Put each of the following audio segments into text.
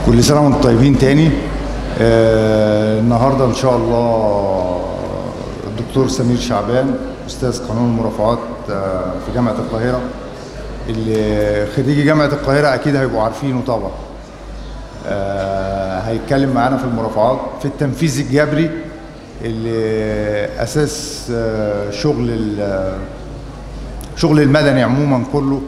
كل سنة وانتم طيبين تاني آه النهاردة إن شاء الله الدكتور سمير شعبان أستاذ قانون المرافعات آه في جامعة القاهرة اللي خريجي جامعة القاهرة أكيد هيبقوا عارفينه طبعا آه هيتكلم معانا في المرافعات في التنفيذ الجبري اللي أساس آه شغل ال- شغل المدني عموما كله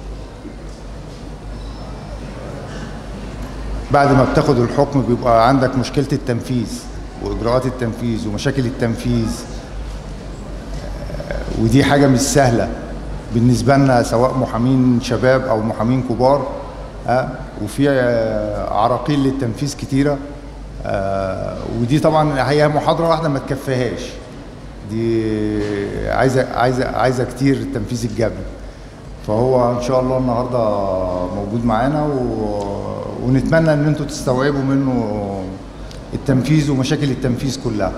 بعد ما بتاخد الحكم بيبقى عندك مشكلة التنفيذ وإجراءات التنفيذ ومشاكل التنفيذ آه، ودي حاجة مش سهلة بالنسبة لنا سواء محامين شباب أو محامين كبار آه، وفي آه، عراقيل للتنفيذ كتيرة آه، ودي طبعا هي محاضرة واحدة ما تكفيهاش دي عايزة عايزة عايزة كتير التنفيذ الجبري فهو ان شاء الله النهارده موجود معانا و... ونتمنى ان انتوا تستوعبوا منه التنفيذ ومشاكل التنفيذ كلها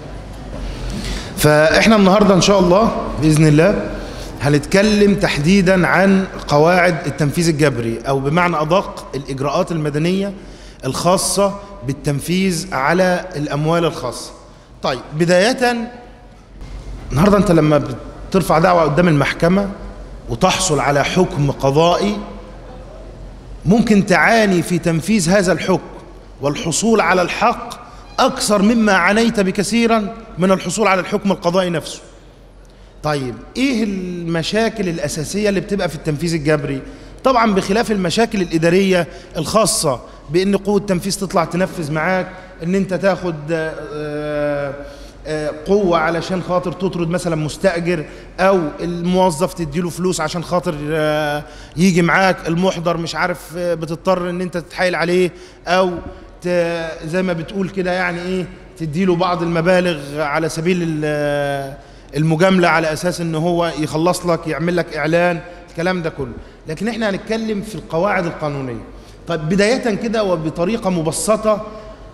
فاحنا النهارده ان شاء الله باذن الله هنتكلم تحديدا عن قواعد التنفيذ الجبري او بمعنى ادق الاجراءات المدنيه الخاصه بالتنفيذ على الاموال الخاصه. طيب بدايه النهارده انت لما بترفع دعوه قدام المحكمه وتحصل على حكم قضائي ممكن تعاني في تنفيذ هذا الحكم والحصول على الحق أكثر مما عانيت بكثيرا من الحصول على الحكم القضائي نفسه طيب إيه المشاكل الأساسية اللي بتبقى في التنفيذ الجبري طبعا بخلاف المشاكل الإدارية الخاصة بأن قوة التنفيذ تطلع تنفذ معاك أن أنت تاخد آه، آه، آه، قوة علشان خاطر تطرد مثلا مستأجر أو الموظف تديله فلوس عشان خاطر آه، يجي معاك المحضر مش عارف آه، بتضطر ان انت تتحايل عليه او ت- زي ما بتقول كده يعني ايه تديله بعض المبالغ على سبيل ال- المجاملة على اساس ان هو يخلص لك يعمل لك اعلان الكلام ده كله لكن احنا هنتكلم في القواعد القانونية طيب بداية كده وبطريقة مبسطة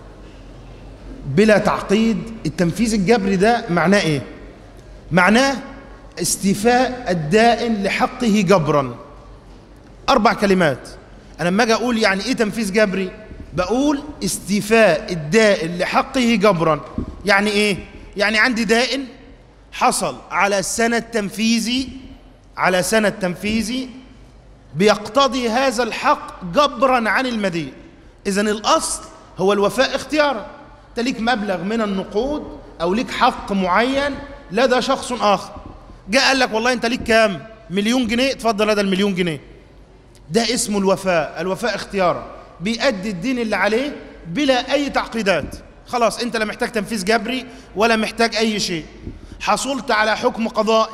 بلا تعقيد التنفيذ الجبري ده معناه ايه معناه استيفاء الدائن لحقه جبرا اربع كلمات انا لما اجي اقول يعني ايه تنفيذ جبري بقول استيفاء الدائن لحقه جبرا يعني ايه يعني عندي دائن حصل على سنة تنفيذي على سنة تنفيذي بيقتضي هذا الحق جبرا عن المدين اذا الاصل هو الوفاء اختيارا انت ليك مبلغ من النقود او ليك حق معين لدى شخص اخر جاء قال لك والله انت ليك كام مليون جنيه اتفضل هذا المليون جنيه ده اسمه الوفاء الوفاء اختيارا بيأدي الدين اللي عليه بلا اي تعقيدات خلاص انت لا محتاج تنفيذ جبري ولا محتاج اي شيء حصلت على حكم قضائي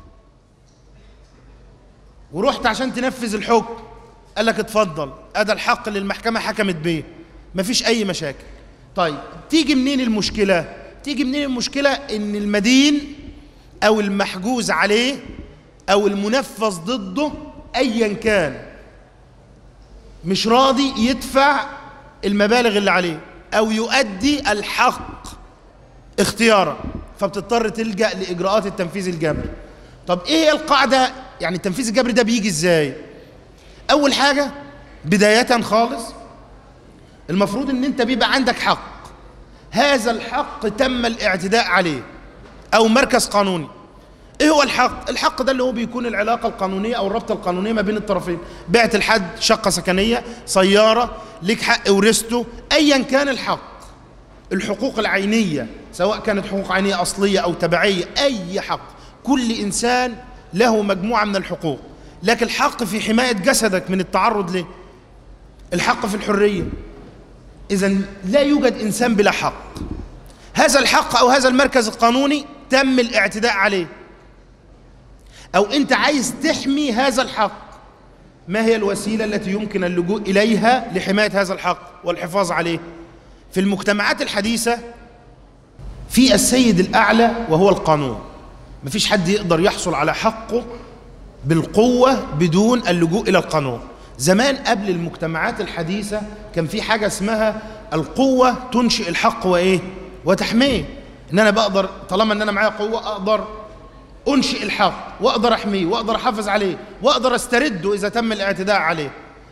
ورحت عشان تنفذ الحكم قال لك اتفضل ادى الحق اللي المحكمه حكمت بيه مفيش اي مشاكل طيب تيجي منين المشكله تيجي منين المشكله ان المدين او المحجوز عليه او المنفذ ضده ايا كان مش راضي يدفع المبالغ اللي عليه او يؤدي الحق اختيارا فبتضطر تلجا لاجراءات التنفيذ الجبري طب ايه هي القاعده يعني التنفيذ الجبري ده بيجي ازاي اول حاجه بدايه خالص المفروض ان انت بيبقى عندك حق هذا الحق تم الاعتداء عليه او مركز قانوني ايه هو الحق الحق ده اللي هو بيكون العلاقه القانونيه او الرابطه القانونيه ما بين الطرفين بعت الحد شقه سكنيه سياره ليك حق ورثته ايا كان الحق الحقوق العينيه سواء كانت حقوق عينيه اصليه او تبعيه اي حق كل انسان له مجموعه من الحقوق لكن الحق في حمايه جسدك من التعرض له الحق في الحريه اذا لا يوجد انسان بلا حق هذا الحق او هذا المركز القانوني تم الاعتداء عليه او انت عايز تحمي هذا الحق ما هي الوسيله التي يمكن اللجوء اليها لحمايه هذا الحق والحفاظ عليه في المجتمعات الحديثه في السيد الاعلى وهو القانون مفيش حد يقدر يحصل على حقه بالقوه بدون اللجوء الى القانون زمان قبل المجتمعات الحديثه كان في حاجه اسمها القوه تنشئ الحق وايه وتحميه ان انا بقدر طالما ان انا معايا قوه اقدر انشئ الحق واقدر احميه واقدر احافظ عليه واقدر استرده اذا تم الاعتداء عليه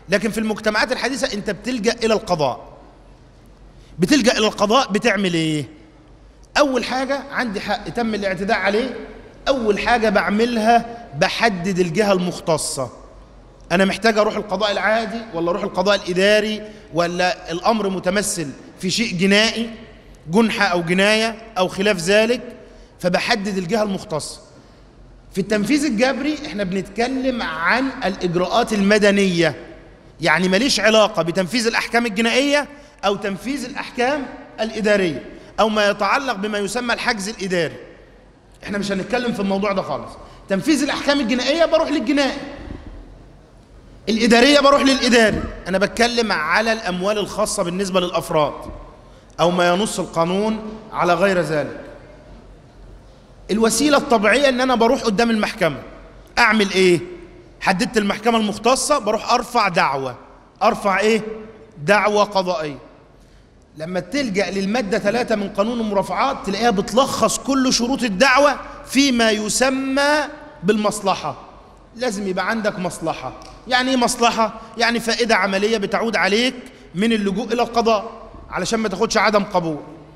لكن في المجتمعات الحديثة انت بتلجأ الى القضاء بتلجأ الى القضاء بتعمل ايه اول حاجة عندي حق تم الاعتداء عليه اول حاجة بعملها بحدد الجهة المختصة انا محتاج اروح القضاء العادي ولا اروح القضاء الاداري ولا الامر متمثل في شيء جنائي جنحة او جناية او خلاف ذلك فبحدد الجهة المختصة في التنفيذ الجبري احنا بنتكلم عن الاجراءات المدنية يعني ماليش علاقة بتنفيذ الاحكام الجنائية او تنفيذ الاحكام الادارية او ما يتعلق بما يسمى الحجز الاداري احنا مش هنتكلم في الموضوع ده خالص تنفيذ الاحكام الجنائية بروح للجنائي الإدارية بروح للإداري أنا بتكلم على الأموال الخاصة بالنسبة للأفراد أو ما ينص القانون على غير ذلك الوسيلة الطبيعية أن أنا بروح قدام المحكمة أعمل إيه؟ حددت المحكمة المختصة بروح أرفع دعوة أرفع إيه؟ دعوة قضائية لما تلجأ للمادة ثلاثة من قانون المرافعات تلاقيها بتلخص كل شروط الدعوة فيما يسمى بالمصلحة لازم يبقى عندك مصلحة يعني ايه مصلحة؟ يعني فائدة عملية بتعود عليك من اللجوء إلى القضاء علشان ما تاخدش عدم قبول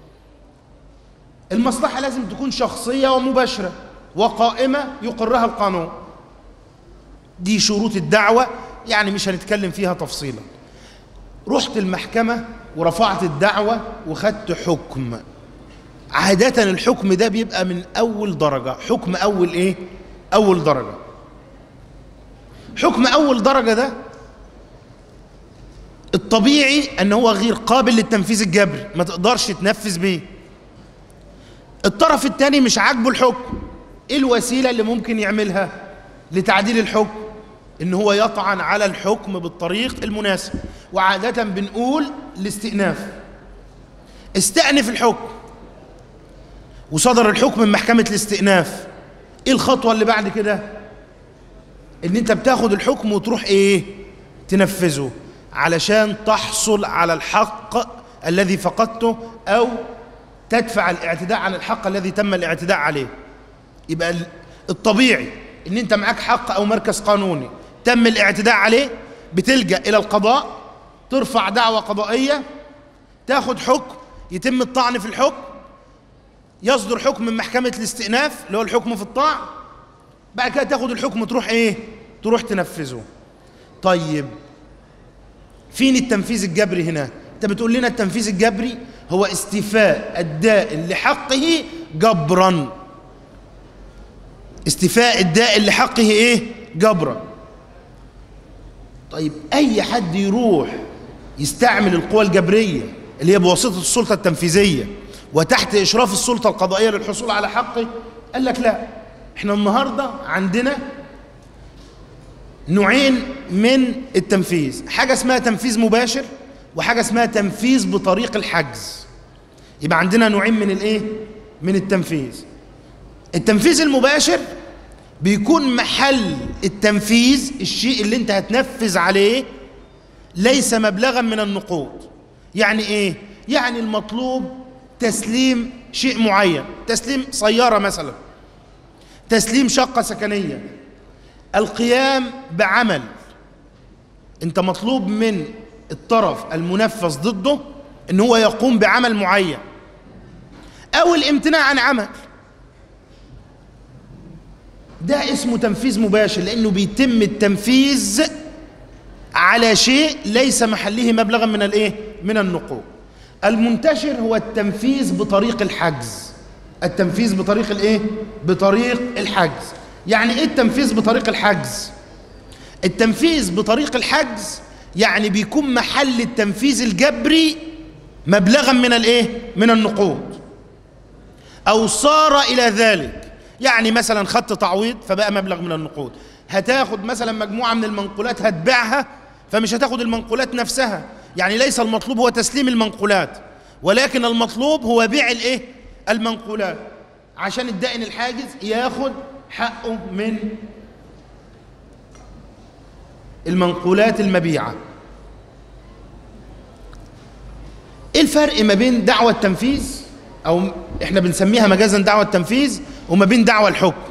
المصلحة لازم تكون شخصية ومباشرة وقائمة يقرها القانون دي شروط الدعوة يعني مش هنتكلم فيها تفصيلا رحت المحكمة ورفعت الدعوة وخدت حكم عادة الحكم ده بيبقى من أول درجة حكم أول إيه؟ أول درجة حكم أول درجة ده الطبيعي أن هو غير قابل للتنفيذ الجبري ما تقدرش تنفذ بيه الطرف الثاني مش عاجبه الحكم ايه الوسيلة اللي ممكن يعملها لتعديل الحكم ان هو يطعن على الحكم بالطريق المناسب وعادة بنقول الاستئناف استأنف الحكم وصدر الحكم من محكمة الاستئناف ايه الخطوة اللي بعد كده ان انت بتاخد الحكم وتروح ايه تنفذه علشان تحصل على الحق الذي فقدته او تدفع الاعتداء عن الحق الذي تم الاعتداء عليه يبقى الطبيعي ان انت معاك حق او مركز قانوني تم الاعتداء عليه بتلجأ الى القضاء ترفع دعوة قضائية تاخد حكم يتم الطعن في الحكم يصدر حكم من محكمة الاستئناف اللي هو الحكم في الطعن بعد كده تاخد الحكم تروح ايه تروح تنفذه طيب فين التنفيذ الجبري هنا انت بتقول لنا التنفيذ الجبري هو استيفاء الدائن لحقه جبرا استيفاء الدائن لحقه ايه جبرا طيب اي حد يروح يستعمل القوى الجبريه اللي هي بواسطه السلطه التنفيذيه وتحت اشراف السلطه القضائيه للحصول على حقه قال لك لا احنا النهارده عندنا نوعين من التنفيذ حاجه اسمها تنفيذ مباشر وحاجه اسمها تنفيذ بطريق الحجز يبقى عندنا نوعين من الايه من التنفيذ التنفيذ المباشر بيكون محل التنفيذ الشيء اللي انت هتنفذ عليه ليس مبلغا من النقود يعني ايه يعني المطلوب تسليم شيء معين تسليم سيارة مثلا تسليم شقة سكنية القيام بعمل انت مطلوب من الطرف المنفذ ضده ان هو يقوم بعمل معين او الامتناع عن عمل ده اسمه تنفيذ مباشر لانه بيتم التنفيذ على شيء ليس محله مبلغا من الايه من النقود المنتشر هو التنفيذ بطريق الحجز التنفيذ بطريق الايه بطريق الحجز يعني ايه التنفيذ بطريق الحجز التنفيذ بطريق الحجز يعني بيكون محل التنفيذ الجبري مبلغا من الايه من النقود او صار الى ذلك يعني مثلا خدت تعويض فبقى مبلغ من النقود هتاخد مثلا مجموعه من المنقولات هتبيعها فمش هتاخد المنقولات نفسها يعني ليس المطلوب هو تسليم المنقولات ولكن المطلوب هو بيع الايه المنقولات عشان الدائن الحاجز ياخد حقه من المنقولات المبيعه ايه الفرق ما بين دعوة التنفيذ او احنا بنسميها مجازا دعوة التنفيذ وما بين دعوة الحكم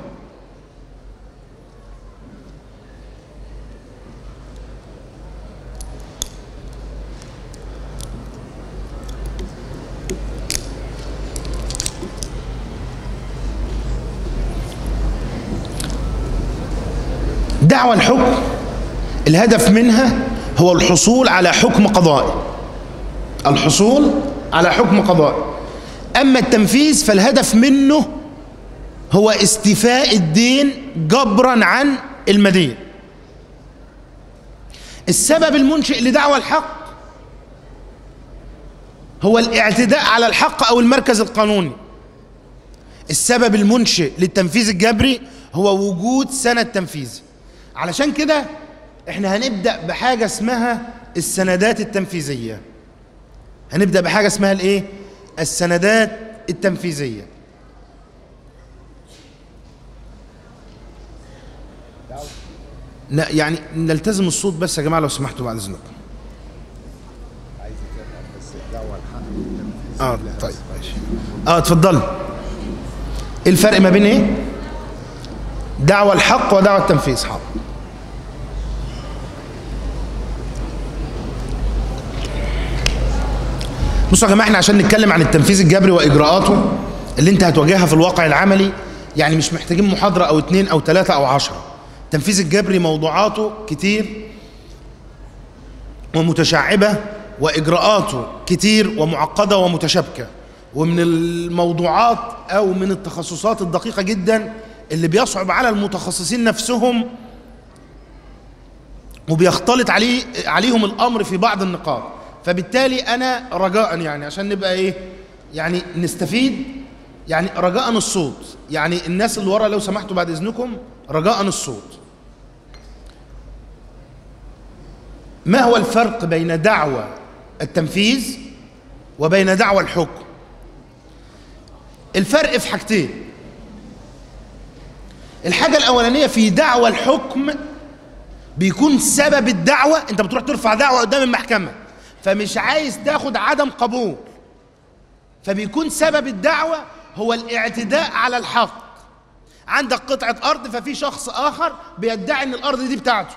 دعوى الحكم الهدف منها هو الحصول على حكم قضائي الحصول على حكم قضائي أما التنفيذ فالهدف منه هو استيفاء الدين جبرا عن المدين السبب المنشئ لدعوى الحق هو الاعتداء على الحق أو المركز القانوني السبب المنشئ للتنفيذ الجبري هو وجود سند تنفيذي علشان كده احنا هنبدأ بحاجة اسمها السندات التنفيذية هنبدأ بحاجة اسمها الايه السندات التنفيذية لا يعني نلتزم الصوت بس يا جماعة لو سمحتوا بعد اذنكم اه طيب ماشي اه اتفضل ايه الفرق ما بين ايه دعوى الحق ودعوى التنفيذ حاضر بصوا يا جماعه احنا عشان نتكلم عن التنفيذ الجبري واجراءاته اللي انت هتواجهها في الواقع العملي يعني مش محتاجين محاضره او اتنين او تلاته او عشره التنفيذ الجبري موضوعاته كتير ومتشعبه واجراءاته كتير ومعقده ومتشابكه ومن الموضوعات او من التخصصات الدقيقه جدا اللي بيصعب على المتخصصين نفسهم وبيختلط عليه عليهم الامر في بعض النقاط فبالتالي انا رجاء يعني عشان نبقى ايه يعني نستفيد يعني رجاء الصوت يعني الناس اللي ورا لو سمحتوا بعد اذنكم رجاء الصوت ما هو الفرق بين دعوى التنفيذ وبين دعوى الحكم الفرق في حاجتين الحاجة الأولانية في دعوى الحكم بيكون سبب الدعوة أنت بتروح ترفع دعوة قدام المحكمة فمش عايز تاخد عدم قبول فبيكون سبب الدعوة هو الاعتداء على الحق عندك قطعة أرض ففي شخص آخر بيدعي أن الأرض دي بتاعته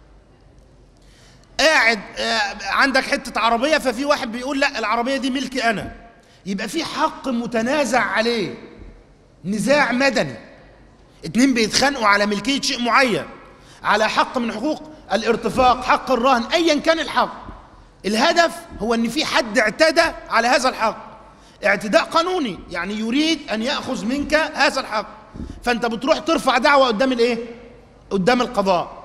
قاعد آه، عندك حتة عربية ففي واحد بيقول لا العربية دي ملكي أنا يبقى في حق متنازع عليه نزاع مدني اتنين بيتخانقوا على ملكية شيء معين على حق من حقوق الارتفاق حق الرهن ايا كان الحق الهدف هو ان في حد اعتدى على هذا الحق اعتداء قانوني يعني يريد ان ياخذ منك هذا الحق فانت بتروح ترفع دعوه قدام الايه قدام القضاء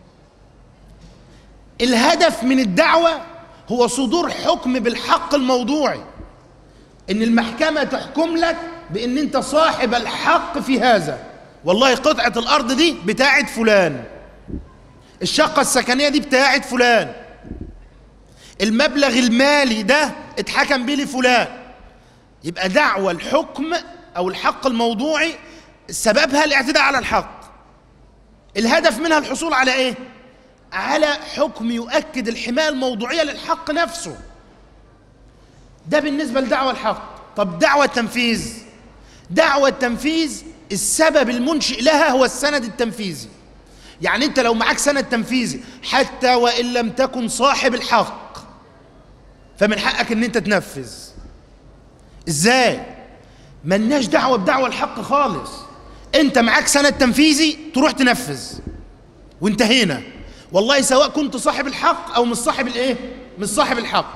الهدف من الدعوه هو صدور حكم بالحق الموضوعي ان المحكمه تحكم لك بان انت صاحب الحق في هذا والله قطعه الارض دي بتاعت فلان الشقه السكنيه دي بتاعت فلان المبلغ المالي ده اتحكم بيه لفلان يبقى دعوى الحكم او الحق الموضوعي سببها الاعتداء على الحق الهدف منها الحصول على ايه على حكم يؤكد الحمايه الموضوعيه للحق نفسه ده بالنسبه لدعوى الحق طب دعوى التنفيذ دعوى التنفيذ السبب المنشئ لها هو السند التنفيذي يعني انت لو معاك سند تنفيذي حتى وان لم تكن صاحب الحق فمن حقك ان انت تنفذ ازاي ملناش دعوه بدعوى الحق خالص انت معاك سند تنفيذي تروح تنفذ وانتهينا والله سواء كنت صاحب الحق او مش صاحب الايه مش صاحب الحق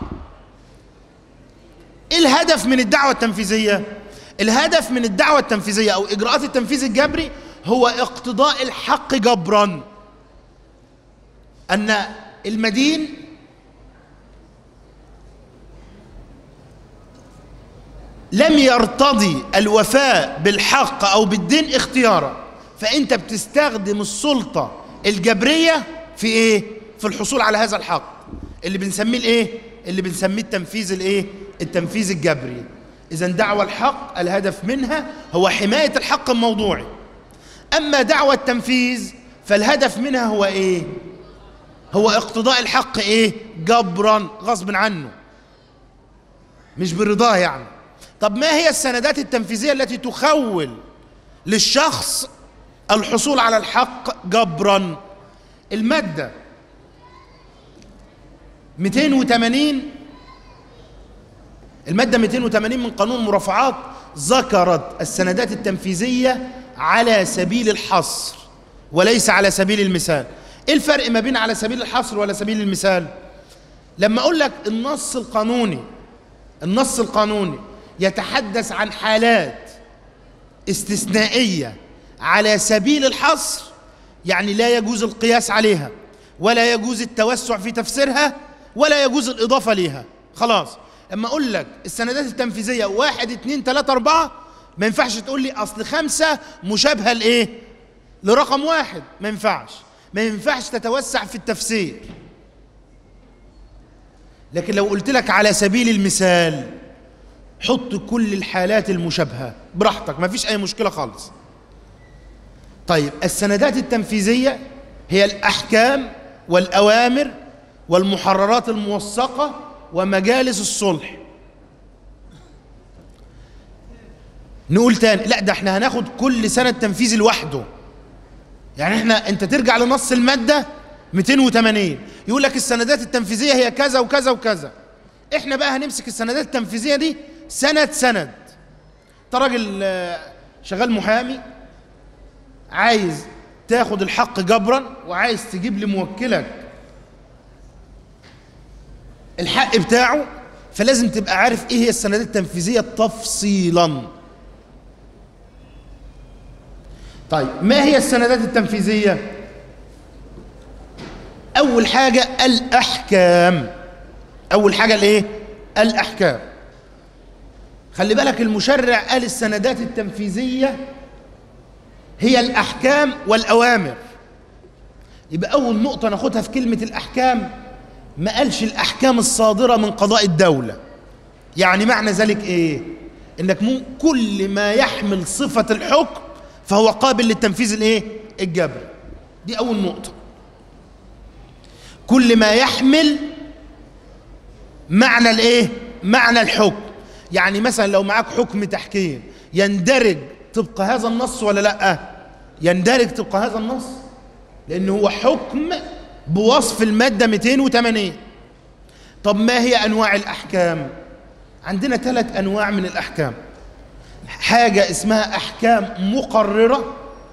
ايه الهدف من الدعوه التنفيذيه الهدف من الدعوه التنفيذيه او اجراءات التنفيذ الجبري هو اقتضاء الحق جبرا ان المدين لم يرتضي الوفاء بالحق او بالدين اختيارا فانت بتستخدم السلطه الجبريه في ايه في الحصول على هذا الحق اللي بنسميه الايه اللي بنسميه التنفيذ الايه التنفيذ الجبري اذا دعوى الحق الهدف منها هو حمايه الحق الموضوعي اما دعوى التنفيذ فالهدف منها هو ايه هو اقتضاء الحق ايه جبرا غصب عنه مش برضاه يعني طب ما هي السندات التنفيذيه التي تخول للشخص الحصول على الحق جبرا الماده 280 المادة 280 من قانون المرافعات ذكرت السندات التنفيذية على سبيل الحصر وليس على سبيل المثال ايه الفرق ما بين على سبيل الحصر ولا سبيل المثال لما اقول لك النص القانوني النص القانوني يتحدث عن حالات استثنائيه على سبيل الحصر يعني لا يجوز القياس عليها ولا يجوز التوسع في تفسيرها ولا يجوز الإضافة ليها خلاص لما أقول لك السندات التنفيذية واحد اتنين تلاتة أربعة ما ينفعش تقول لي أصل خمسة مشابهة لإيه لرقم واحد ما ينفعش ما ينفعش تتوسع في التفسير لكن لو قلت لك على سبيل المثال حط كل الحالات المشابهة براحتك ما فيش أي مشكلة خالص طيب السندات التنفيذية هي الأحكام والأوامر والمحررات الموثقة ومجالس الصلح نقول تاني لا ده احنا هناخد كل سند تنفيذي لوحده يعني احنا انت ترجع لنص المادة 280 يقول لك السندات التنفيذية هي كذا وكذا وكذا احنا بقى هنمسك السندات التنفيذية دي سند سند انت راجل آه، شغال محامي عايز تاخد الحق جبرا وعايز تجيب لموكلك الحق بتاعه فلازم تبقى عارف ايه هي السندات التنفيذيه تفصيلا طيب ما هي السندات التنفيذيه اول حاجه الاحكام اول حاجه الايه الاحكام خلي بالك المشرع قال السندات التنفيذيه هي الأحكام والأوامر يبقى أول نقطة ناخدها في كلمة الأحكام ما قالش الأحكام الصادرة من قضاء الدولة يعني معنى ذلك إيه؟ إنك مو كل ما يحمل صفة الحكم فهو قابل للتنفيذ الإيه؟ الجبري دي أول نقطة كل ما يحمل معنى الإيه؟ معنى الحكم يعني مثلا لو معاك حكم تحكيم يندرج طبق هذا النص ولا لا يندرج طبق هذا النص لأنه هو حكم بوصف المادة 280 طب ما هي أنواع الأحكام عندنا ثلاث أنواع من الأحكام حاجة اسمها أحكام مقررة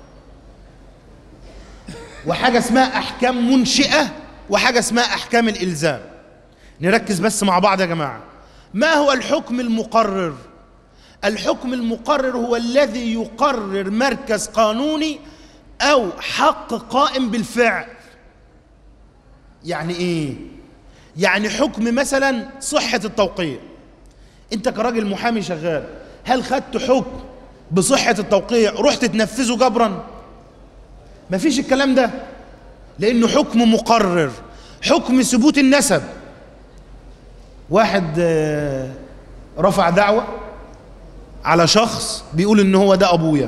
وحاجة اسمها أحكام منشئة وحاجة اسمها أحكام الإلزام نركز بس مع بعض يا جماعة ما هو الحكم المقرر الحكم المقرر هو الذي يقرر مركز قانوني أو حق قائم بالفعل يعني إيه؟ يعني حكم مثلا صحة التوقيع أنت كراجل محامي شغال هل خدت حكم بصحة التوقيع رحت تنفذه جبرا؟ مفيش الكلام ده لأنه حكم مقرر حكم ثبوت النسب واحد آه، رفع دعوة على شخص بيقول ان هو ده ابويا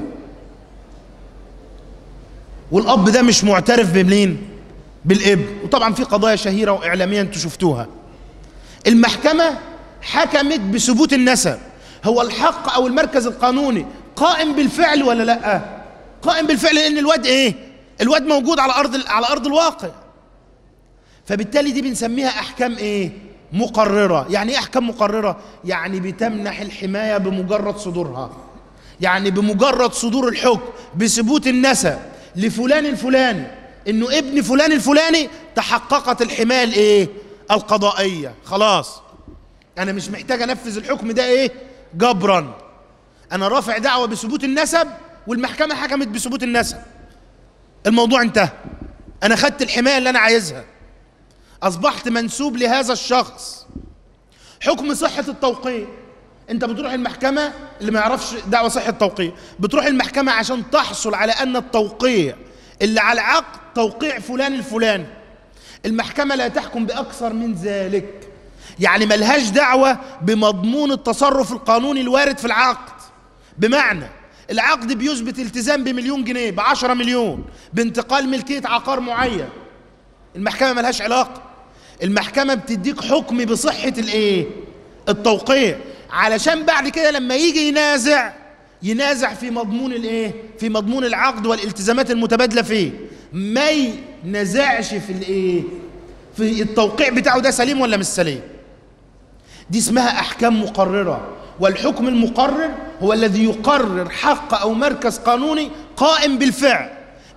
والاب ده مش معترف بمين بالابن وطبعا في قضايا شهيره واعلاميه انتوا شفتوها المحكمه حكمت بثبوت النسب هو الحق او المركز القانوني قائم بالفعل ولا لا قائم بالفعل لان الواد ايه الواد موجود على ارض على ارض الواقع فبالتالي دي بنسميها احكام ايه مقررة يعني ايه احكام مقررة يعني بتمنح الحماية بمجرد صدورها يعني بمجرد صدور الحكم بثبوت النسب لفلان الفلاني انه ابن فلان الفلاني تحققت الحماية الايه القضائية خلاص انا مش محتاج انفذ الحكم ده ايه جبرا انا رافع دعوة بثبوت النسب والمحكمة حكمت بثبوت النسب الموضوع انتهى انا خدت الحماية اللي انا عايزها أصبحت منسوب لهذا الشخص حكم صحة التوقيع أنت بتروح المحكمة اللي ما يعرفش دعوة صحة التوقيع بتروح المحكمة عشان تحصل على أن التوقيع اللي على العقد توقيع فلان الفلاني المحكمة لا تحكم بأكثر من ذلك يعني ملهاش دعوة بمضمون التصرف القانوني الوارد في العقد بمعنى العقد بيثبت التزام بمليون جنيه بعشرة مليون بانتقال ملكية عقار معين المحكمة ملهاش علاقة المحكمة بتديك حكم بصحة الايه التوقيع علشان بعد كده لما يجي ينازع ينازع في مضمون الايه في مضمون العقد والالتزامات المتبادلة فيه ما ينازعش في الايه في التوقيع بتاعه ده سليم ولا مش سليم دي اسمها احكام مقررة والحكم المقرر هو الذي يقرر حق او مركز قانوني قائم بالفعل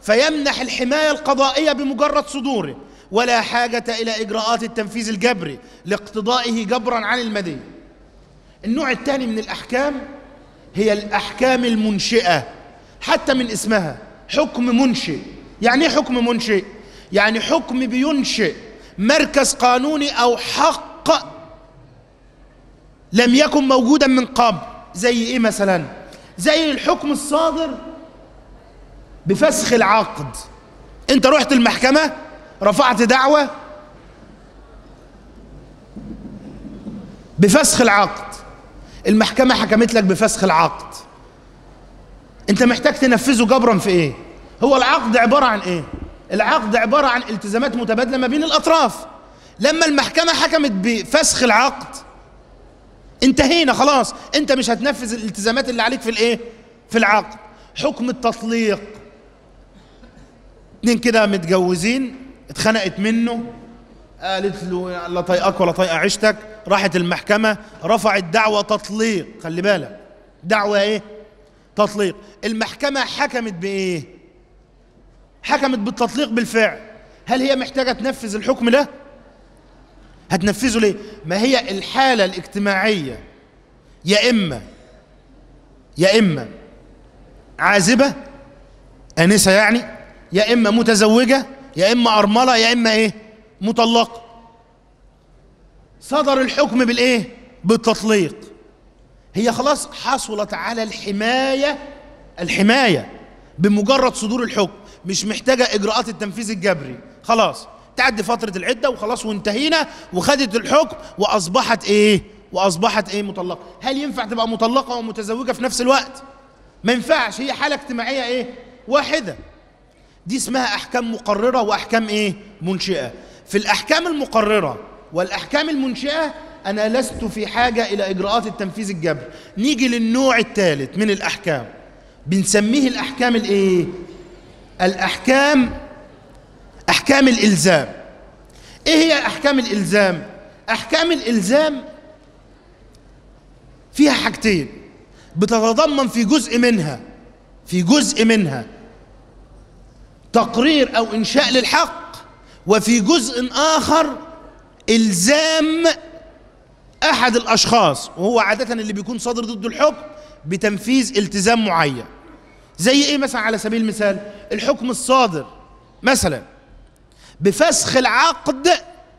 فيمنح الحماية القضائية بمجرد صدوره ولا حاجة إلى إجراءات التنفيذ الجبري لاقتضائه جبرا عن المدين النوع الثاني من الأحكام هي الأحكام المنشئة حتى من اسمها حكم منشئ يعني ايه حكم منشئ يعني حكم بينشئ مركز قانوني أو حق لم يكن موجودا من قبل زي ايه مثلا زي الحكم الصادر بفسخ العقد انت رحت المحكمة رفعت دعوة بفسخ العقد المحكمة حكمت لك بفسخ العقد انت محتاج تنفذه جبرا في ايه هو العقد عبارة عن ايه العقد عبارة عن التزامات متبادلة ما بين الاطراف لما المحكمة حكمت بفسخ العقد انتهينا خلاص انت مش هتنفذ الالتزامات اللي عليك في الايه في العقد حكم التطليق اتنين كده متجوزين اتخنقت منه قالت له لا طايقك ولا طايقه عيشتك راحت المحكمه رفعت دعوه تطليق خلي بالك دعوه ايه تطليق المحكمه حكمت بايه حكمت بالتطليق بالفعل هل هي محتاجه تنفذ الحكم ده هتنفذه ليه ما هي الحاله الاجتماعيه يا اما يا اما عازبه انسه يعني يا اما متزوجه يا اما ارمله يا اما ايه مطلقه صدر الحكم بالايه بالتطليق هي خلاص حصلت على الحمايه الحمايه بمجرد صدور الحكم مش محتاجه اجراءات التنفيذ الجبري خلاص تعدي فتره العده وخلاص وانتهينا وخدت الحكم واصبحت ايه واصبحت ايه مطلقه هل ينفع تبقى مطلقه ومتزوجه في نفس الوقت ما ينفعش هي حاله اجتماعيه ايه واحده دي اسمها احكام مقرره واحكام ايه منشئه في الاحكام المقرره والاحكام المنشئه انا لست في حاجه الى اجراءات التنفيذ الجبري نيجي للنوع الثالث من الاحكام بنسميه الاحكام الايه الاحكام احكام الالزام ايه هي احكام الالزام احكام الالزام فيها حاجتين بتتضمن في جزء منها في جزء منها تقرير او انشاء للحق وفي جزء اخر الزام احد الاشخاص وهو عاده اللي بيكون صادر ضد الحكم بتنفيذ التزام معين زي ايه مثلا على سبيل المثال الحكم الصادر مثلا بفسخ العقد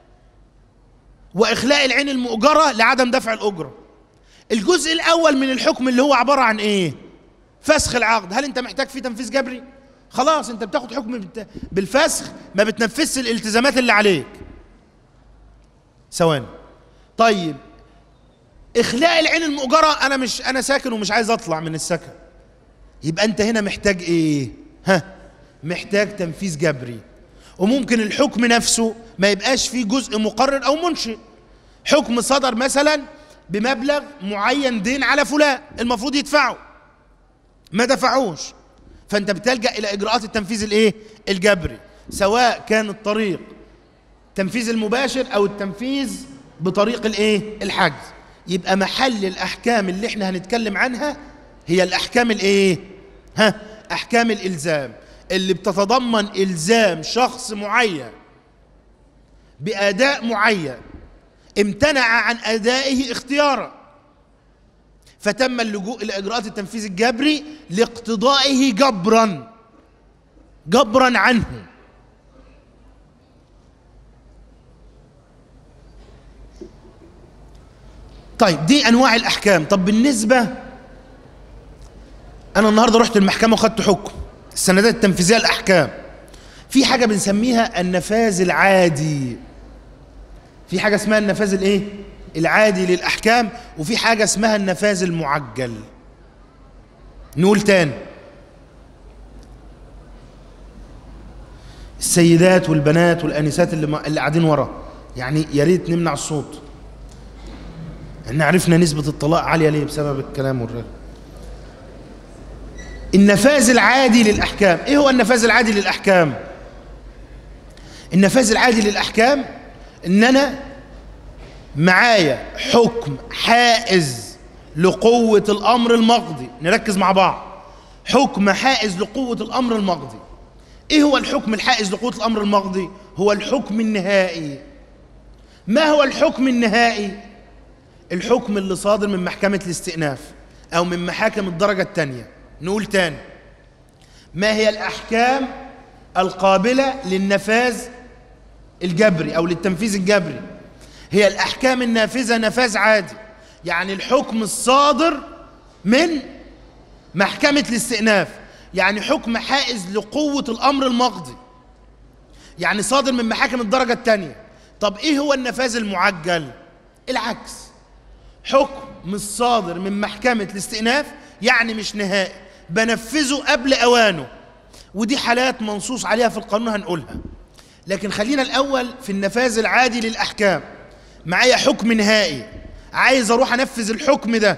واخلاء العين المؤجره لعدم دفع الاجره الجزء الاول من الحكم اللي هو عباره عن ايه فسخ العقد هل انت محتاج فيه تنفيذ جبري خلاص انت بتاخد حكم بالفسخ ما بتنفذش الالتزامات اللي عليك ثواني طيب اخلاء العين المؤجره انا مش انا ساكن ومش عايز اطلع من السكن يبقى انت هنا محتاج ايه ها محتاج تنفيذ جبري وممكن الحكم نفسه ما يبقاش فيه جزء مقرر او منشئ حكم صدر مثلا بمبلغ معين دين على فلان المفروض يدفعه ما دفعوش فانت بتلجا الى اجراءات التنفيذ الايه الجبري سواء كان الطريق التنفيذ المباشر او التنفيذ بطريق الايه الحجز يبقى محل الاحكام اللي احنا هنتكلم عنها هي الاحكام الايه ها احكام الالزام اللي بتتضمن الزام شخص معين باداء معين امتنع عن ادائه اختيارا فتم اللجوء الى اجراءات التنفيذ الجبري لاقتضائه جبرا جبرا عنه طيب دي انواع الاحكام طب بالنسبه انا النهارده رحت المحكمه وخدت حكم السندات التنفيذيه الاحكام في حاجه بنسميها النفاذ العادي في حاجه اسمها النفاذ الايه العادي للاحكام وفي حاجه اسمها النفاذ المعجل نقول تاني السيدات والبنات والانسات اللي ما اللي قاعدين ورا يعني يا ريت نمنع الصوت احنا عرفنا نسبه الطلاق عاليه ليه بسبب الكلام والرغي النفاذ العادي للاحكام ايه هو النفاذ العادي للاحكام النفاذ العادي للاحكام ان انا معايا حكم حائز لقوة الأمر المقضي نركز مع بعض حكم حائز لقوة الأمر المقضي ايه هو الحكم الحائز لقوة الامر المقضي هو الحكم النهائي ما هو الحكم النهائي الحكم اللي صادر من محكمة الاستئناف او من محاكم الدرجة الثانية نقول تاني ما هي الاحكام القابلة للنفاذ الجبري او للتنفيذ الجبري هي الاحكام النافذة نفاذ عادي يعني الحكم الصادر من محكمة الاستئناف يعني حكم حائز لقوة الأمر المقضي يعني صادر من محاكم الدرجة الثانية طب إيه هو النفاذ المعجل العكس حكم مش صادر من محكمة الاستئناف يعني مش نهائي بنفذه قبل أوانه ودي حالات منصوص عليها في القانون هنقولها لكن خلينا الأول في النفاذ العادي للأحكام معايا حكم نهائي عايز أروح أنفذ الحكم ده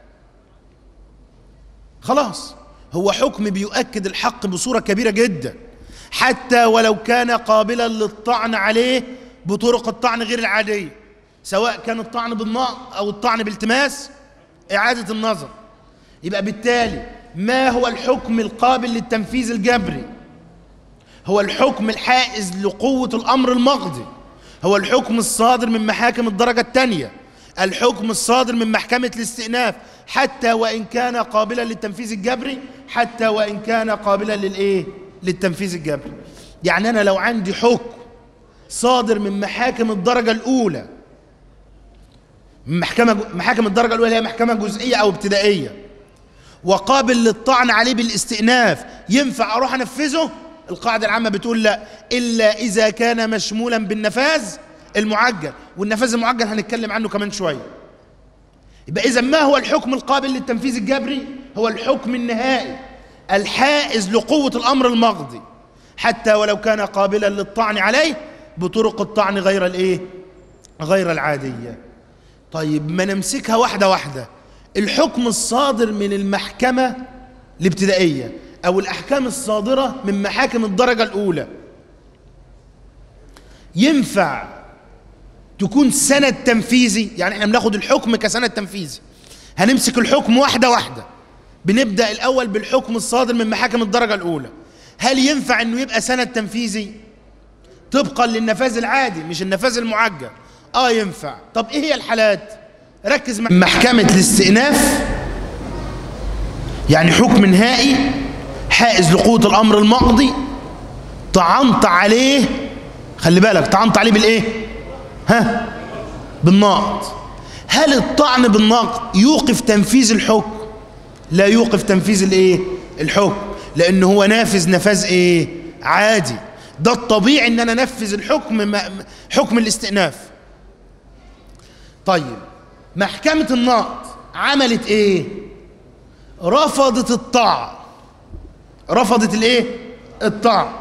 خلاص هو حكم بيؤكد الحق بصورة كبيرة جدا حتى ولو كان قابلا للطعن عليه بطرق الطعن غير العادية سواء كان الطعن بالنقض أو الطعن بالتماس إعادة النظر يبقى بالتالي ما هو الحكم القابل للتنفيذ الجبري هو الحكم الحائز لقوة الأمر المقضي هو الحكم الصادر من محاكم الدرجة الثانية الحكم الصادر من محكمة الاستئناف حتى وإن كان قابلا للتنفيذ الجبري حتى وإن كان قابلا للإيه؟ للتنفيذ الجبري يعني أنا لو عندي حكم صادر من محاكم الدرجة الأولى من محكمة محاكم الدرجة الأولى هي محكمة جزئية أو ابتدائية وقابل للطعن عليه بالاستئناف ينفع أروح أنفذه؟ القاعدة العامة بتقول لا إلا إذا كان مشمولا بالنفاذ المعجل والنفاذ المعجل هنتكلم عنه كمان شوية يبقى إذا ما هو الحكم القابل للتنفيذ الجبري هو الحكم النهائي الحائز لقوة الأمر المقضي حتى ولو كان قابلا للطعن عليه بطرق الطعن غير الايه غير العادية طيب ما نمسكها واحدة واحدة الحكم الصادر من المحكمة الابتدائية أو الأحكام الصادرة من محاكم الدرجة الأولى ينفع تكون سند تنفيذي يعني احنا بناخد الحكم كسند تنفيذي هنمسك الحكم واحدة واحدة بنبدأ الأول بالحكم الصادر من محاكم الدرجة الأولى هل ينفع أنه يبقى سند تنفيذي طبقا للنفاذ العادي مش النفاذ المعجل آه ينفع طب إيه هي الحالات ركز مع محكمة الاستئناف يعني حكم نهائي حائز لقوة الأمر المقضي طعنت عليه خلي بالك طعنت عليه بالإيه ها بالنقض هل الطعن بالنقض يوقف تنفيذ الحكم لا يوقف تنفيذ الايه الحكم لان هو نافذ نفاذ ايه عادي ده الطبيعي ان انا انفذ الحكم حكم الاستئناف طيب محكمة النقض عملت ايه رفضت الطعن رفضت الايه الطعن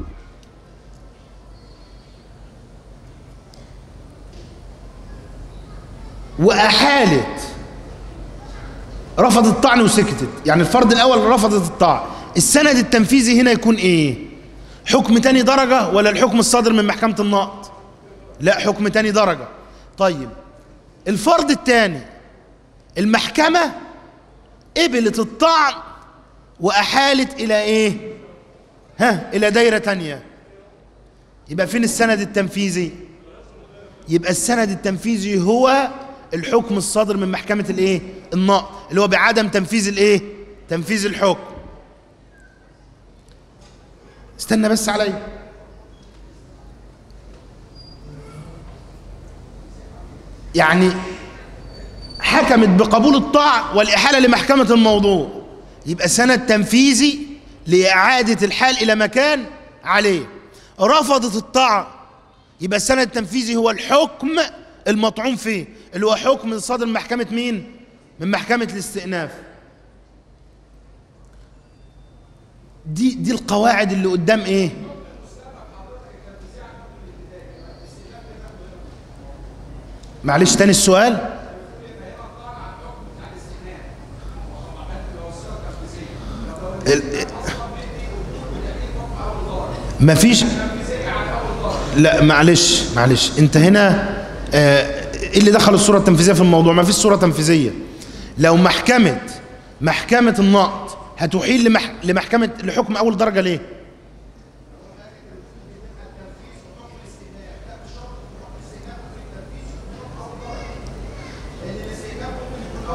وأحالت رفضت الطعن وسكتت يعني الفرد الأول رفضت الطعن السند التنفيذي هنا يكون إيه حكم تاني درجة ولا الحكم الصادر من محكمة النقض لا حكم تاني درجة طيب الفرد الثاني المحكمة قبلت الطعن وأحالت إلى إيه ها إلى دايرة تانية يبقى فين السند التنفيذي يبقى السند التنفيذي هو الحكم الصادر من محكمة الايه النقض اللي هو بعدم تنفيذ الايه تنفيذ الحكم استنى بس علي يعني حكمت بقبول الطاعة والإحالة لمحكمة الموضوع يبقى سند تنفيذي لإعادة الحال إلى مكان عليه رفضت الطاعة يبقى السند التنفيذي هو الحكم المطعون فيه اللي هو حكم صادر من محكمة مين من محكمة الاستئناف دي دي القواعد اللي قدام ايه معلش تاني السؤال مفيش لا معلش معلش انت هنا آه ايه اللي دخل الصورة التنفيذية في الموضوع ما فيش صورة تنفيذية لو محكمة محكمة النقض هتحيل لمح... لمحكمة لحكم أول درجة ليه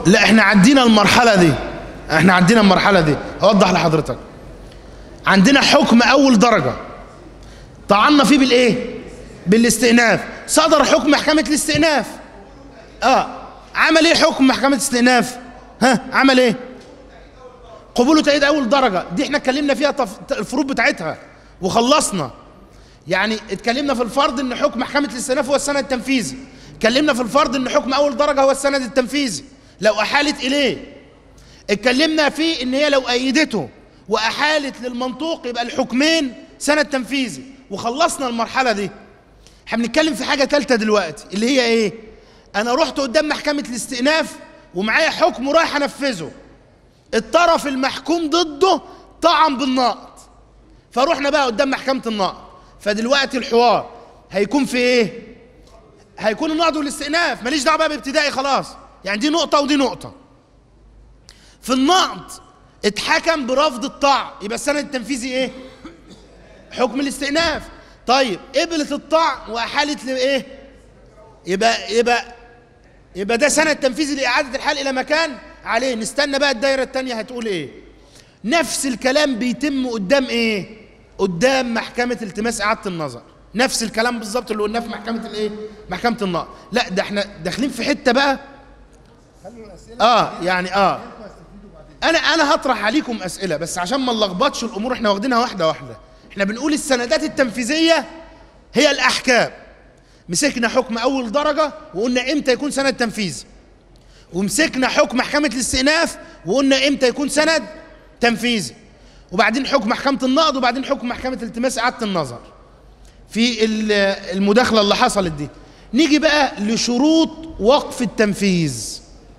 لا احنا عدينا المرحلة دي احنا عدينا المرحلة دي اوضح لحضرتك عندنا حكم اول درجة طعنا فيه بالايه بالاستئناف صدر حكم محكمة الاستئناف اه عمل ايه حكم محكمة الاستئناف ها عمل ايه قبول وتأييد اول درجة دي احنا اتكلمنا فيها تف... الفروض بتاعتها وخلصنا يعني اتكلمنا في الفرض ان حكم محكمة الاستئناف هو السند التنفيذي اتكلمنا في الفرض ان حكم اول درجة هو السند التنفيذي لو احالت اليه اتكلمنا فيه ان هي لو ايدته واحالت للمنطوق يبقى الحكمين سند تنفيذي وخلصنا المرحلة دي احنا بنتكلم في حاجة ثالثة دلوقتي اللي هي ايه انا رحت قدام محكمة الاستئناف ومعايا حكم ورايح انفذه الطرف المحكوم ضده طعن بالنقض فروحنا بقى قدام محكمة النقض فدلوقتي الحوار هيكون في ايه هيكون النقض والاستئناف ماليش دعوه بقى بابتدائي خلاص يعني دي نقطة ودي نقطة في النقض اتحكم برفض الطعن يبقى السند التنفيذي ايه حكم الاستئناف طيب قبلت الطعن واحالت لايه يبقى يبقى يبقى ده سند تنفيذي لاعاده الحال الى مكان عليه نستنى بقى الدايره الثانيه هتقول ايه نفس الكلام بيتم قدام ايه قدام محكمه التماس اعاده النظر نفس الكلام بالظبط اللي قلناه في محكمه الايه محكمه النقض لا ده احنا داخلين في حته بقى اه يعني اه انا انا هطرح عليكم اسئله بس عشان ما نلخبطش الامور احنا واخدينها واحده واحده احنا بنقول السندات التنفيذيه هي الاحكام مسكنا حكم اول درجه وقلنا امتى يكون سند تنفيذي ومسكنا حكم محكمه الاستئناف وقلنا امتى يكون سند تنفيذي وبعدين حكم محكمه النقض وبعدين حكم محكمه التماس اعاده النظر في ال- المداخله اللي حصلت دي نيجي بقى لشروط وقف التنفيذ